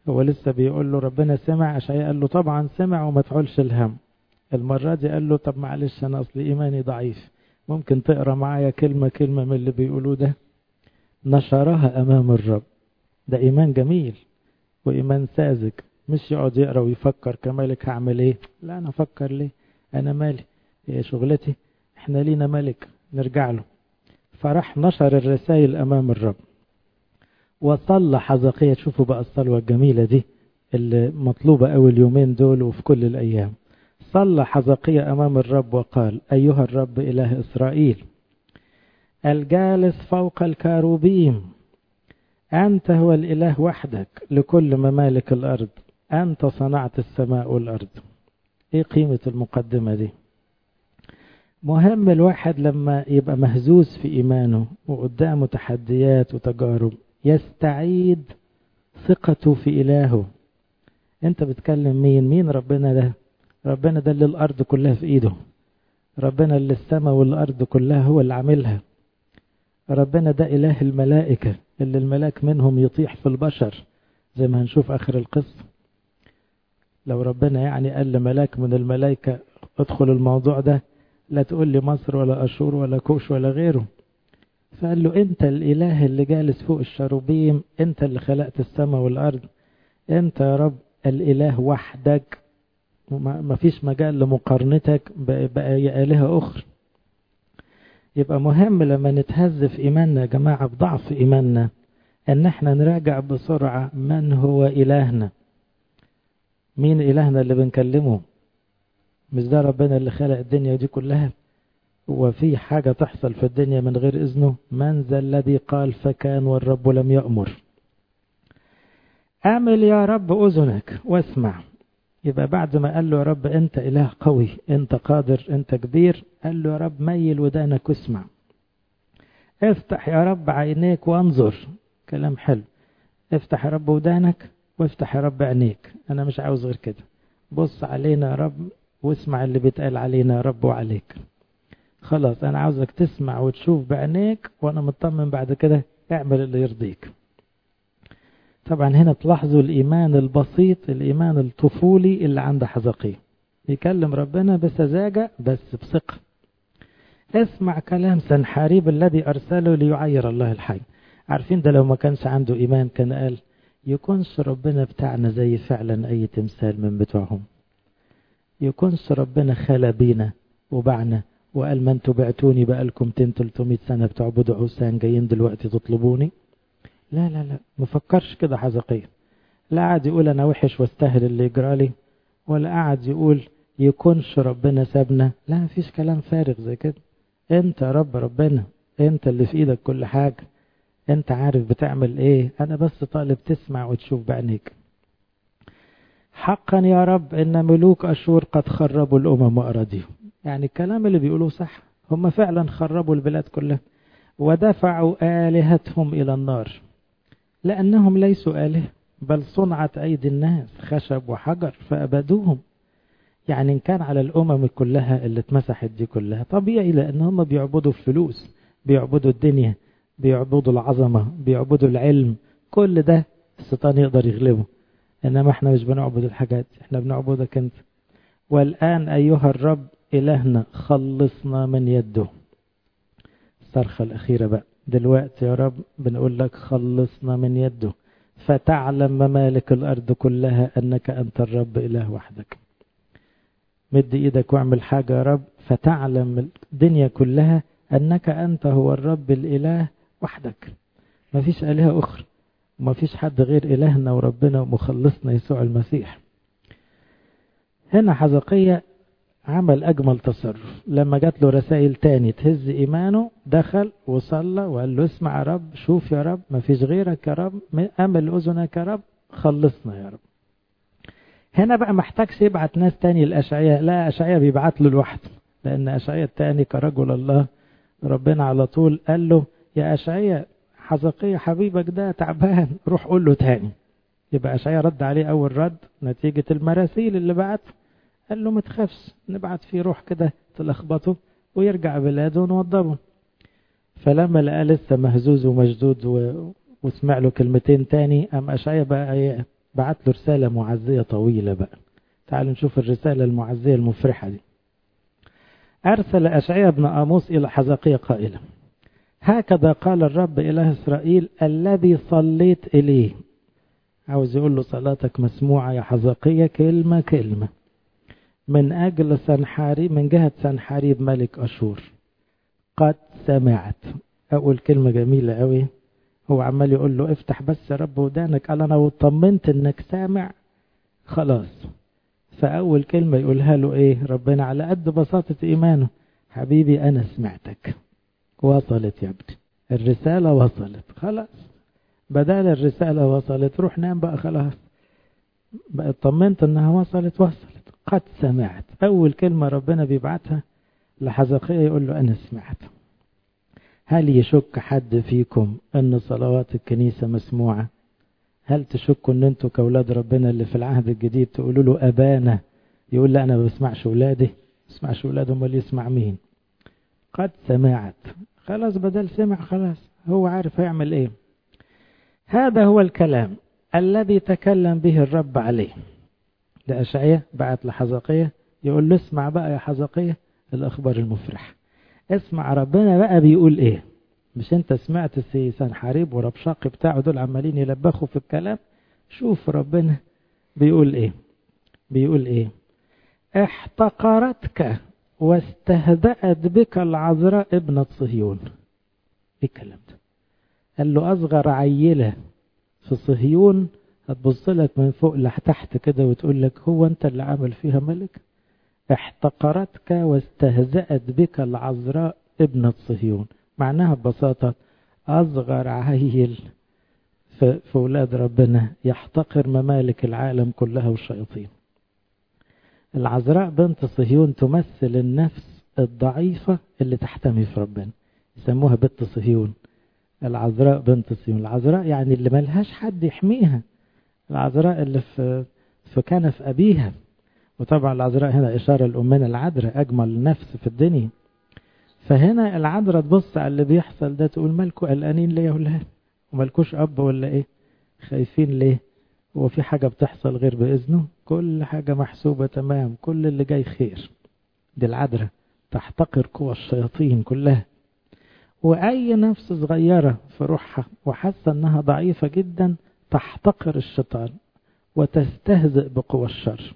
هو لسه بيقول له ربنا سمع أشعياء قال له طبعا سمع وما تحولش الهم المرة دي قال له طب معلش أنا أصلي إيماني ضعيف ممكن تقرأ معايا كلمة كلمة من اللي بيقولوه ده نشرها أمام الرب ده إيمان جميل وإيمان ساذج مش يقعد يقرأ ويفكر كملك هعمل إيه لا أنا أفكر ليه أنا مالي هي شغلتي إحنا لينا ملك نرجع له فراح نشر الرسائل أمام الرب وصلى حزقية شوفوا بقى الصلوة الجميلة دي اللي مطلوبة أول يومين دول وفي كل الأيام صلى حزقية أمام الرب وقال أيها الرب إله إسرائيل الجالس فوق الكاروبيم أنت هو الإله وحدك لكل ممالك الأرض أنت صنعت السماء والأرض إيه قيمة المقدمة دي مهم الواحد لما يبقى مهزوز في إيمانه وقدامه تحديات وتجارب يستعيد ثقته في إلهه أنت بتكلم مين مين ربنا ده ربنا ده اللي الأرض كلها في إيده ربنا اللي السماء والأرض كلها هو اللي عاملها ربنا ده إله الملائكة اللي الملاك منهم يطيح في البشر زي ما هنشوف آخر القصة لو ربنا يعني قال لملاك من الملائكة ادخل الموضوع ده لا تقول لي مصر ولا أشور ولا كوش ولا غيره فقال له انت الاله اللي جالس فوق الشروبيم انت اللي خلقت السماء والارض انت يا رب الاله وحدك ما فيش مجال لمقارنتك بأي آلهة أخرى يبقى مهم لما نتهز في إيماننا يا جماعة بضعف إيماننا أن احنا نراجع بسرعة من هو إلهنا مين إلهنا اللي بنكلمه مش ده ربنا اللي خلق الدنيا دي كلها وفي حاجة تحصل في الدنيا من غير إذنه من ذا الذي قال فكان والرب لم يأمر أعمل يا رب أذنك واسمع يبقى بعد ما قال له يا رب أنت إله قوي أنت قادر أنت كبير قال له يا رب ميل ودانك واسمع افتح يا رب عينيك وانظر كلام حلو افتح يا رب ودانك وافتح يا رب عينيك أنا مش عاوز غير كده بص علينا يا رب واسمع اللي بيتقال علينا يا رب وعليك خلاص انا عاوزك تسمع وتشوف بعينيك وانا مطمن بعد كده اعمل اللي يرضيك طبعا هنا تلاحظوا الايمان البسيط الايمان الطفولي اللي عند حزقية يكلم ربنا بسذاجة بس بثقة اسمع كلام سنحاريب الذي ارسله ليعير الله الحي عارفين ده لو ما كانش عنده ايمان كان قال يكونش ربنا بتاعنا زي فعلا اي تمثال من بتوعهم يكونش ربنا خلى بينا وبعنا وقال ما انتوا بعتوني بقالكم 200 300 سنة بتعبدوا عوسان جايين دلوقتي تطلبوني لا لا لا ما فكرش كده حزقيا لا قعد يقول انا وحش واستاهل اللي يجرالي ولا قعد يقول يكونش ربنا سابنا لا مفيش كلام فارغ زي كده انت يا رب ربنا انت اللي في ايدك كل حاجة انت عارف بتعمل ايه انا بس طالب تسمع وتشوف بعينيك حقا يا رب ان ملوك اشور قد خربوا الامم واراضيهم يعني الكلام اللي بيقولوه صح هم فعلا خربوا البلاد كلها ودفعوا آلهتهم إلى النار لأنهم ليسوا آلهة بل صنعت أيدي الناس خشب وحجر فأبدوهم يعني إن كان على الأمم كلها اللي اتمسحت دي كلها طبيعي لأن هم بيعبدوا الفلوس بيعبدوا الدنيا بيعبدوا العظمة بيعبدوا العلم كل ده الشيطان يقدر يغلبه إنما احنا مش بنعبد الحاجات احنا بنعبدك انت والآن أيها الرب إلهنا خلصنا من يده الصرخة الأخيرة بقى دلوقتي يا رب بنقول لك خلصنا من يده فتعلم ممالك الأرض كلها أنك أنت الرب إله وحدك مد إيدك واعمل حاجة يا رب فتعلم الدنيا كلها أنك أنت هو الرب الإله وحدك ما فيش آلهة أخرى وما فيش حد غير إلهنا وربنا ومخلصنا يسوع المسيح هنا حزقية عمل أجمل تصرف لما جات له رسائل تاني تهز إيمانه دخل وصلى وقال له اسمع يا رب شوف يا رب ما فيش غيرك يا رب أمل أذنك يا رب خلصنا يا رب هنا بقى محتاجش يبعت ناس تاني الأشعياء لا أشعياء بيبعت له لوحده لأن أشعياء التاني كرجل الله ربنا على طول قال له يا أشعياء حزقية حبيبك ده تعبان روح قول له تاني يبقى أشعياء رد عليه أول رد نتيجة المراسيل اللي بعته قال له ما تخافش نبعت فيه روح كده تلخبطه ويرجع بلاده ونوضبه فلما لقى لسه مهزوز ومشدود و... وسمع له كلمتين تاني قام أشعيا بقى بعت له رسالة معزية طويلة بقى تعالوا نشوف الرسالة المعزية المفرحة دي أرسل أشعياء بن آموس إلى حزقية قائلا هكذا قال الرب إله إسرائيل الذي صليت إليه عاوز يقول له صلاتك مسموعة يا حزقية كلمة كلمة من أجل سنحاريب من جهة سنحاريب ملك أشور قد سمعت أول كلمة جميلة قوي هو عمال يقول له افتح بس يا رب ودانك قال أنا وطمنت إنك سامع خلاص فأول كلمة يقولها له إيه ربنا على قد بساطة إيمانه حبيبي أنا سمعتك وصلت يا ابني الرسالة وصلت خلاص بدل الرسالة وصلت روح نام بقى خلاص بقى اطمنت انها وصلت وصلت قد سمعت اول كلمة ربنا بيبعتها لحزقية يقول له انا سمعت هل يشك حد فيكم ان صلوات الكنيسة مسموعة هل تشكوا ان انتوا كاولاد ربنا اللي في العهد الجديد تقولوا له ابانا يقول لا انا ما بسمعش ولادي ما بسمعش ولاده امال يسمع مين قد سمعت خلاص بدل سمع خلاص هو عارف هيعمل ايه هذا هو الكلام الذي تكلم به الرب عليه ده أشعية بعت لحزقية يقول له اسمع بقى يا حزقية الأخبار المفرحة اسمع ربنا بقى بيقول ايه مش انت سمعت سيسان حريب وربشاق بتاعه دول عمالين يلبخوا في الكلام شوف ربنا بيقول ايه بيقول ايه احتقرتك واستهزأت بك العذراء ابنة صهيون ايه الكلام ده قال له أصغر عيلة في صهيون هتبص لك من فوق لتحت كده وتقول لك هو أنت اللي عامل فيها ملك احتقرتك واستهزأت بك العذراء ابنة صهيون معناها ببساطة أصغر عيل في أولاد ربنا يحتقر ممالك العالم كلها والشياطين العذراء بنت صهيون تمثل النفس الضعيفة اللي تحتمي في ربنا يسموها بنت صهيون العذراء بنت صهيون العذراء يعني اللي ملهاش حد يحميها العذراء اللي في في كنف أبيها وطبعا العذراء هنا إشارة لأمنا العذراء أجمل نفس في الدنيا فهنا العذراء تبص على اللي بيحصل ده تقول مالكوا قلقانين ليه يا ولاد ومالكوش أب ولا إيه خايفين ليه هو في حاجة بتحصل غير بإذنه كل حاجة محسوبة تمام كل اللي جاي خير دي العذراء تحتقر قوى الشياطين كلها وأي نفس صغيرة في روحها وحاسة أنها ضعيفة جدا تحتقر الشيطان وتستهزئ بقوى الشر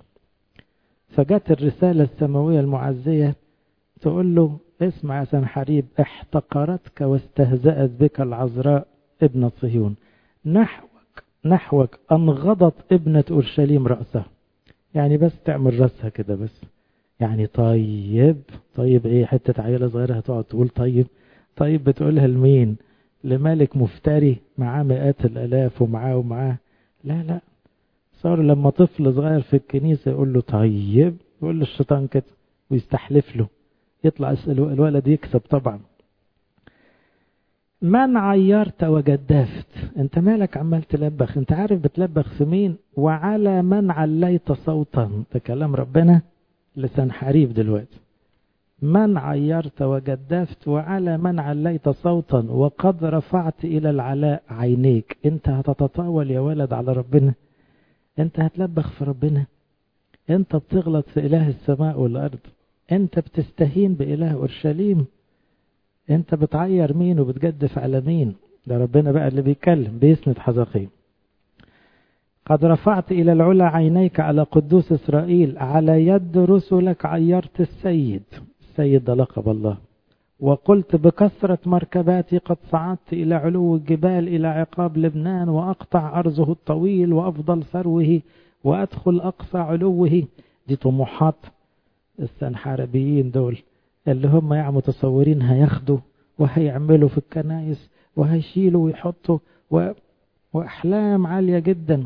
فجت الرسالة السماوية المعزية تقول له اسمع يا سنحريب احتقرتك واستهزأت بك العذراء ابنة صهيون نحوك نحوك أنغضت ابنة أورشليم رأسها يعني بس تعمل رأسها كده بس يعني طيب طيب ايه حتة عيلة صغيرة هتقعد تقول طيب طيب بتقولها لمين لملك مفتري معاه مئات الالاف ومعاه ومعاه لا لا صار لما طفل صغير في الكنيسة يقول له طيب يقول له الشيطان كده ويستحلف له يطلع الولد يكسب طبعا من عيرت وجدفت انت مالك عمال تلبخ انت عارف بتلبخ في مين وعلى من عليت صوتا ده كلام ربنا لسان حريف دلوقتي من عيرت وجدفت وعلى من عليت صوتا وقد رفعت إلى العلاء عينيك انت هتتطاول يا ولد على ربنا انت هتلبخ في ربنا انت بتغلط في إله السماء والأرض انت بتستهين بإله أورشليم انت بتعير مين وبتجدف على مين ده ربنا بقى اللي بيتكلم بيسند حزقين قد رفعت إلى العلا عينيك على قدوس إسرائيل على يد رسلك عيرت السيد السيد ده لقب الله وقلت بكثرة مركباتي قد صعدت إلى علو الجبال إلى عقاب لبنان وأقطع أرزه الطويل وأفضل ثروه وأدخل أقصى علوه دي طموحات السنحاربيين دول اللي هم يعني متصورين هياخدوا وهيعملوا في الكنائس وهيشيلوا ويحطوا و... وأحلام عالية جدا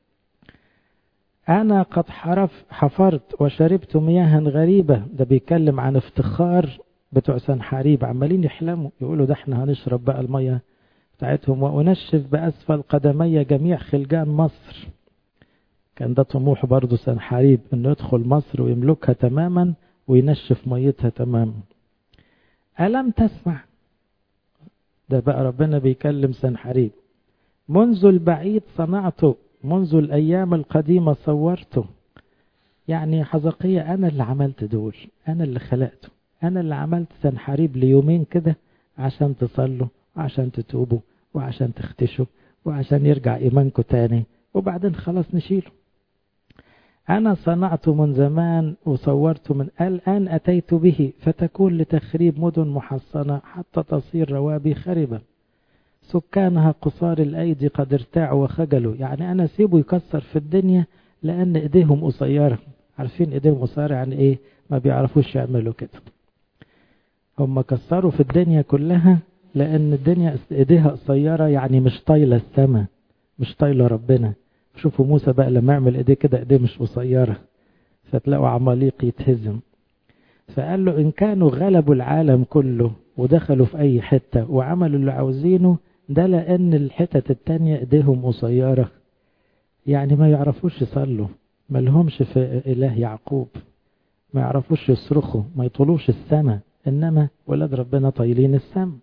أنا قد حرف حفرت وشربت مياها غريبة ده بيتكلم عن افتخار بتوع سنحاريب عمالين يحلموا يقولوا ده احنا هنشرب بقى المية بتاعتهم وأنشف بأسفل قدمي جميع خلجان مصر كان ده طموح برضه سنحاريب انه يدخل مصر ويملكها تماما وينشف ميتها تماما ألم تسمع ده بقى ربنا بيكلم سنحريب منذ البعيد صنعت منذ الأيام القديمة صورته يعني حزقية أنا اللي عملت دول أنا اللي خلقته أنا اللي عملت سنحاريب ليومين كده عشان تصلوا وعشان تتوبوا وعشان تختشوا وعشان يرجع إيمانكم تاني وبعدين خلاص نشيله أنا صنعت من زمان وصورت من الآن أتيت به فتكون لتخريب مدن محصنة حتى تصير روابي خربة سكانها قصار الأيدي قد ارتاعوا وخجلوا يعني أنا سيبه يكسر في الدنيا لأن إيديهم قصيرة عارفين إيديهم قصيرة يعني إيه ما بيعرفوش يعملوا كده هم كسروا في الدنيا كلها لأن الدنيا إيديها قصيرة يعني مش طايلة السماء مش طايلة ربنا شوفوا موسى بقى لما يعمل ايديه كده ايديه مش قصيرة فتلاقوا عماليق يتهزم فقال له ان كانوا غلبوا العالم كله ودخلوا في اي حتة وعملوا اللي عاوزينه ده لان الحتت التانية ايديهم قصيرة يعني ما يعرفوش يصلوا ما لهمش في اله يعقوب ما يعرفوش يصرخوا ما يطولوش السماء انما ولاد ربنا طايلين السماء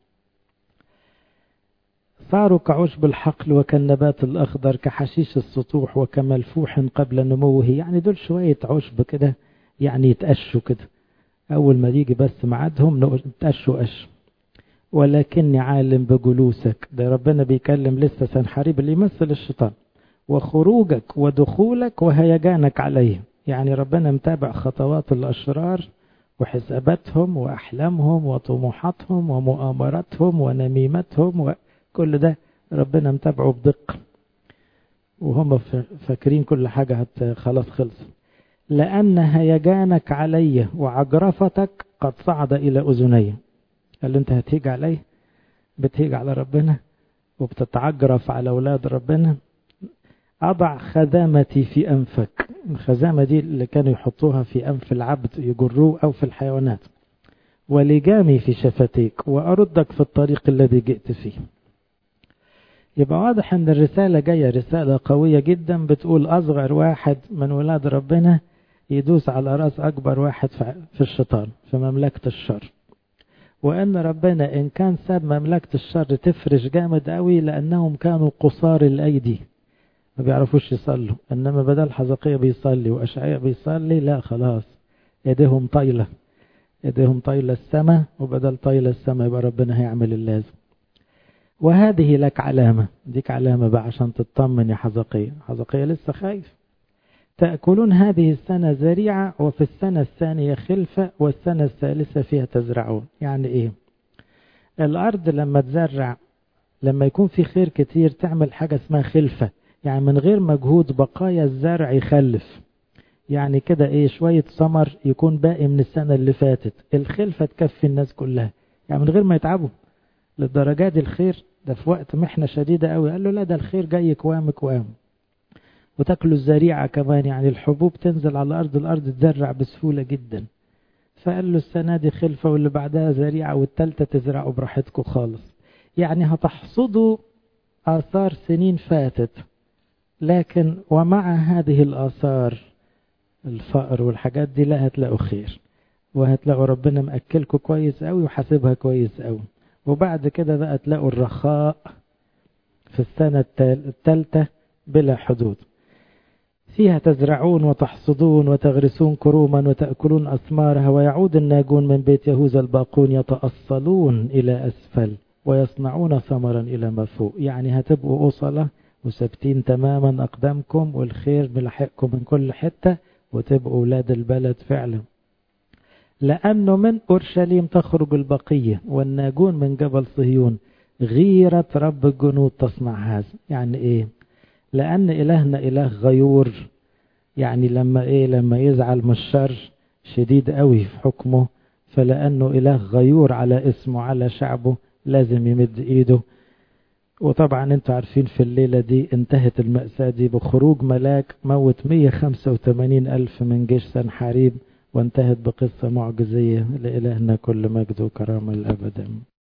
صاروا كعشب الحقل وكالنبات الأخضر كحشيش السطوح وكملفوح قبل نموه يعني دول شوية عشب كده يعني يتقشوا كده أول ما يجي بس معادهم نتقشوا قش ولكني عالم بجلوسك ده ربنا بيكلم لسه سنحاريب اللي يمثل الشيطان وخروجك ودخولك وهيجانك عليه يعني ربنا متابع خطوات الأشرار وحساباتهم وأحلامهم وطموحاتهم ومؤامراتهم ونميمتهم و... كل ده ربنا متابعه بدقة وهم فاكرين كل حاجة هت خلاص خلص لأن هيجانك علي وعجرفتك قد صعد إلى أذني قال له أنت هتهيج علي بتهيج على ربنا وبتتعجرف على أولاد ربنا أضع خزامتي في أنفك الخزامة دي اللي كانوا يحطوها في أنف العبد يجروه أو في الحيوانات ولجامي في شفتيك وأردك في الطريق الذي جئت فيه يبقى واضح ان الرسالة جاية رسالة قوية جدا بتقول اصغر واحد من ولاد ربنا يدوس على راس اكبر واحد في الشيطان في مملكة الشر وان ربنا ان كان ساب مملكة الشر تفرش جامد قوي لانهم كانوا قصار الايدي ما بيعرفوش يصلوا انما بدل حزقية بيصلي واشعياء بيصلي لا خلاص ايديهم طايلة ايديهم طايلة السماء وبدل طايلة السماء يبقى ربنا هيعمل اللازم وهذه لك علامة ديك علامة بقى عشان تطمن يا حزقية حزقية لسه خايف تأكلون هذه السنة زريعة وفي السنة الثانية خلفة والسنة الثالثة فيها تزرعون يعني ايه الأرض لما تزرع لما يكون في خير كتير تعمل حاجة اسمها خلفة يعني من غير مجهود بقايا الزرع يخلف يعني كده ايه شوية ثمر يكون باقي من السنة اللي فاتت الخلفة تكفي الناس كلها يعني من غير ما يتعبوا للدرجات دي الخير ده في وقت محنة شديدة قوي قال له لا ده الخير جاي كوام كوام وتاكلوا الزريعة كمان يعني الحبوب تنزل على الأرض الأرض تزرع بسهولة جدا فقال له السنة دي خلفة واللي بعدها زريعة والتالتة تزرعوا براحتكم خالص يعني هتحصدوا آثار سنين فاتت لكن ومع هذه الآثار الفقر والحاجات دي لا هتلاقوا خير وهتلاقوا ربنا مأكلكم كويس قوي وحاسبها كويس قوي وبعد كده بقى تلاقوا الرخاء في السنة الثالثة بلا حدود فيها تزرعون وتحصدون وتغرسون كروما وتأكلون أثمارها ويعود الناجون من بيت يهوذا الباقون يتأصلون إلى أسفل ويصنعون ثمرا إلى ما فوق يعني هتبقوا أصلة وثابتين تماما أقدامكم والخير ملحقكم من كل حتة وتبقوا أولاد البلد فعلا لأنه من أورشليم تخرج البقية والناجون من جبل صهيون غيرة رب الجنود تصنع هذا يعني إيه لأن إلهنا إله غيور يعني لما إيه لما يزعل من الشر شديد قوي في حكمه فلأنه إله غيور على اسمه على شعبه لازم يمد إيده وطبعا انتوا عارفين في الليلة دي انتهت المأساة دي بخروج ملاك موت 185 ألف من جيش سنحاريب وانتهت بقصة معجزية لإلهنا كل مجد وكرامة الأبد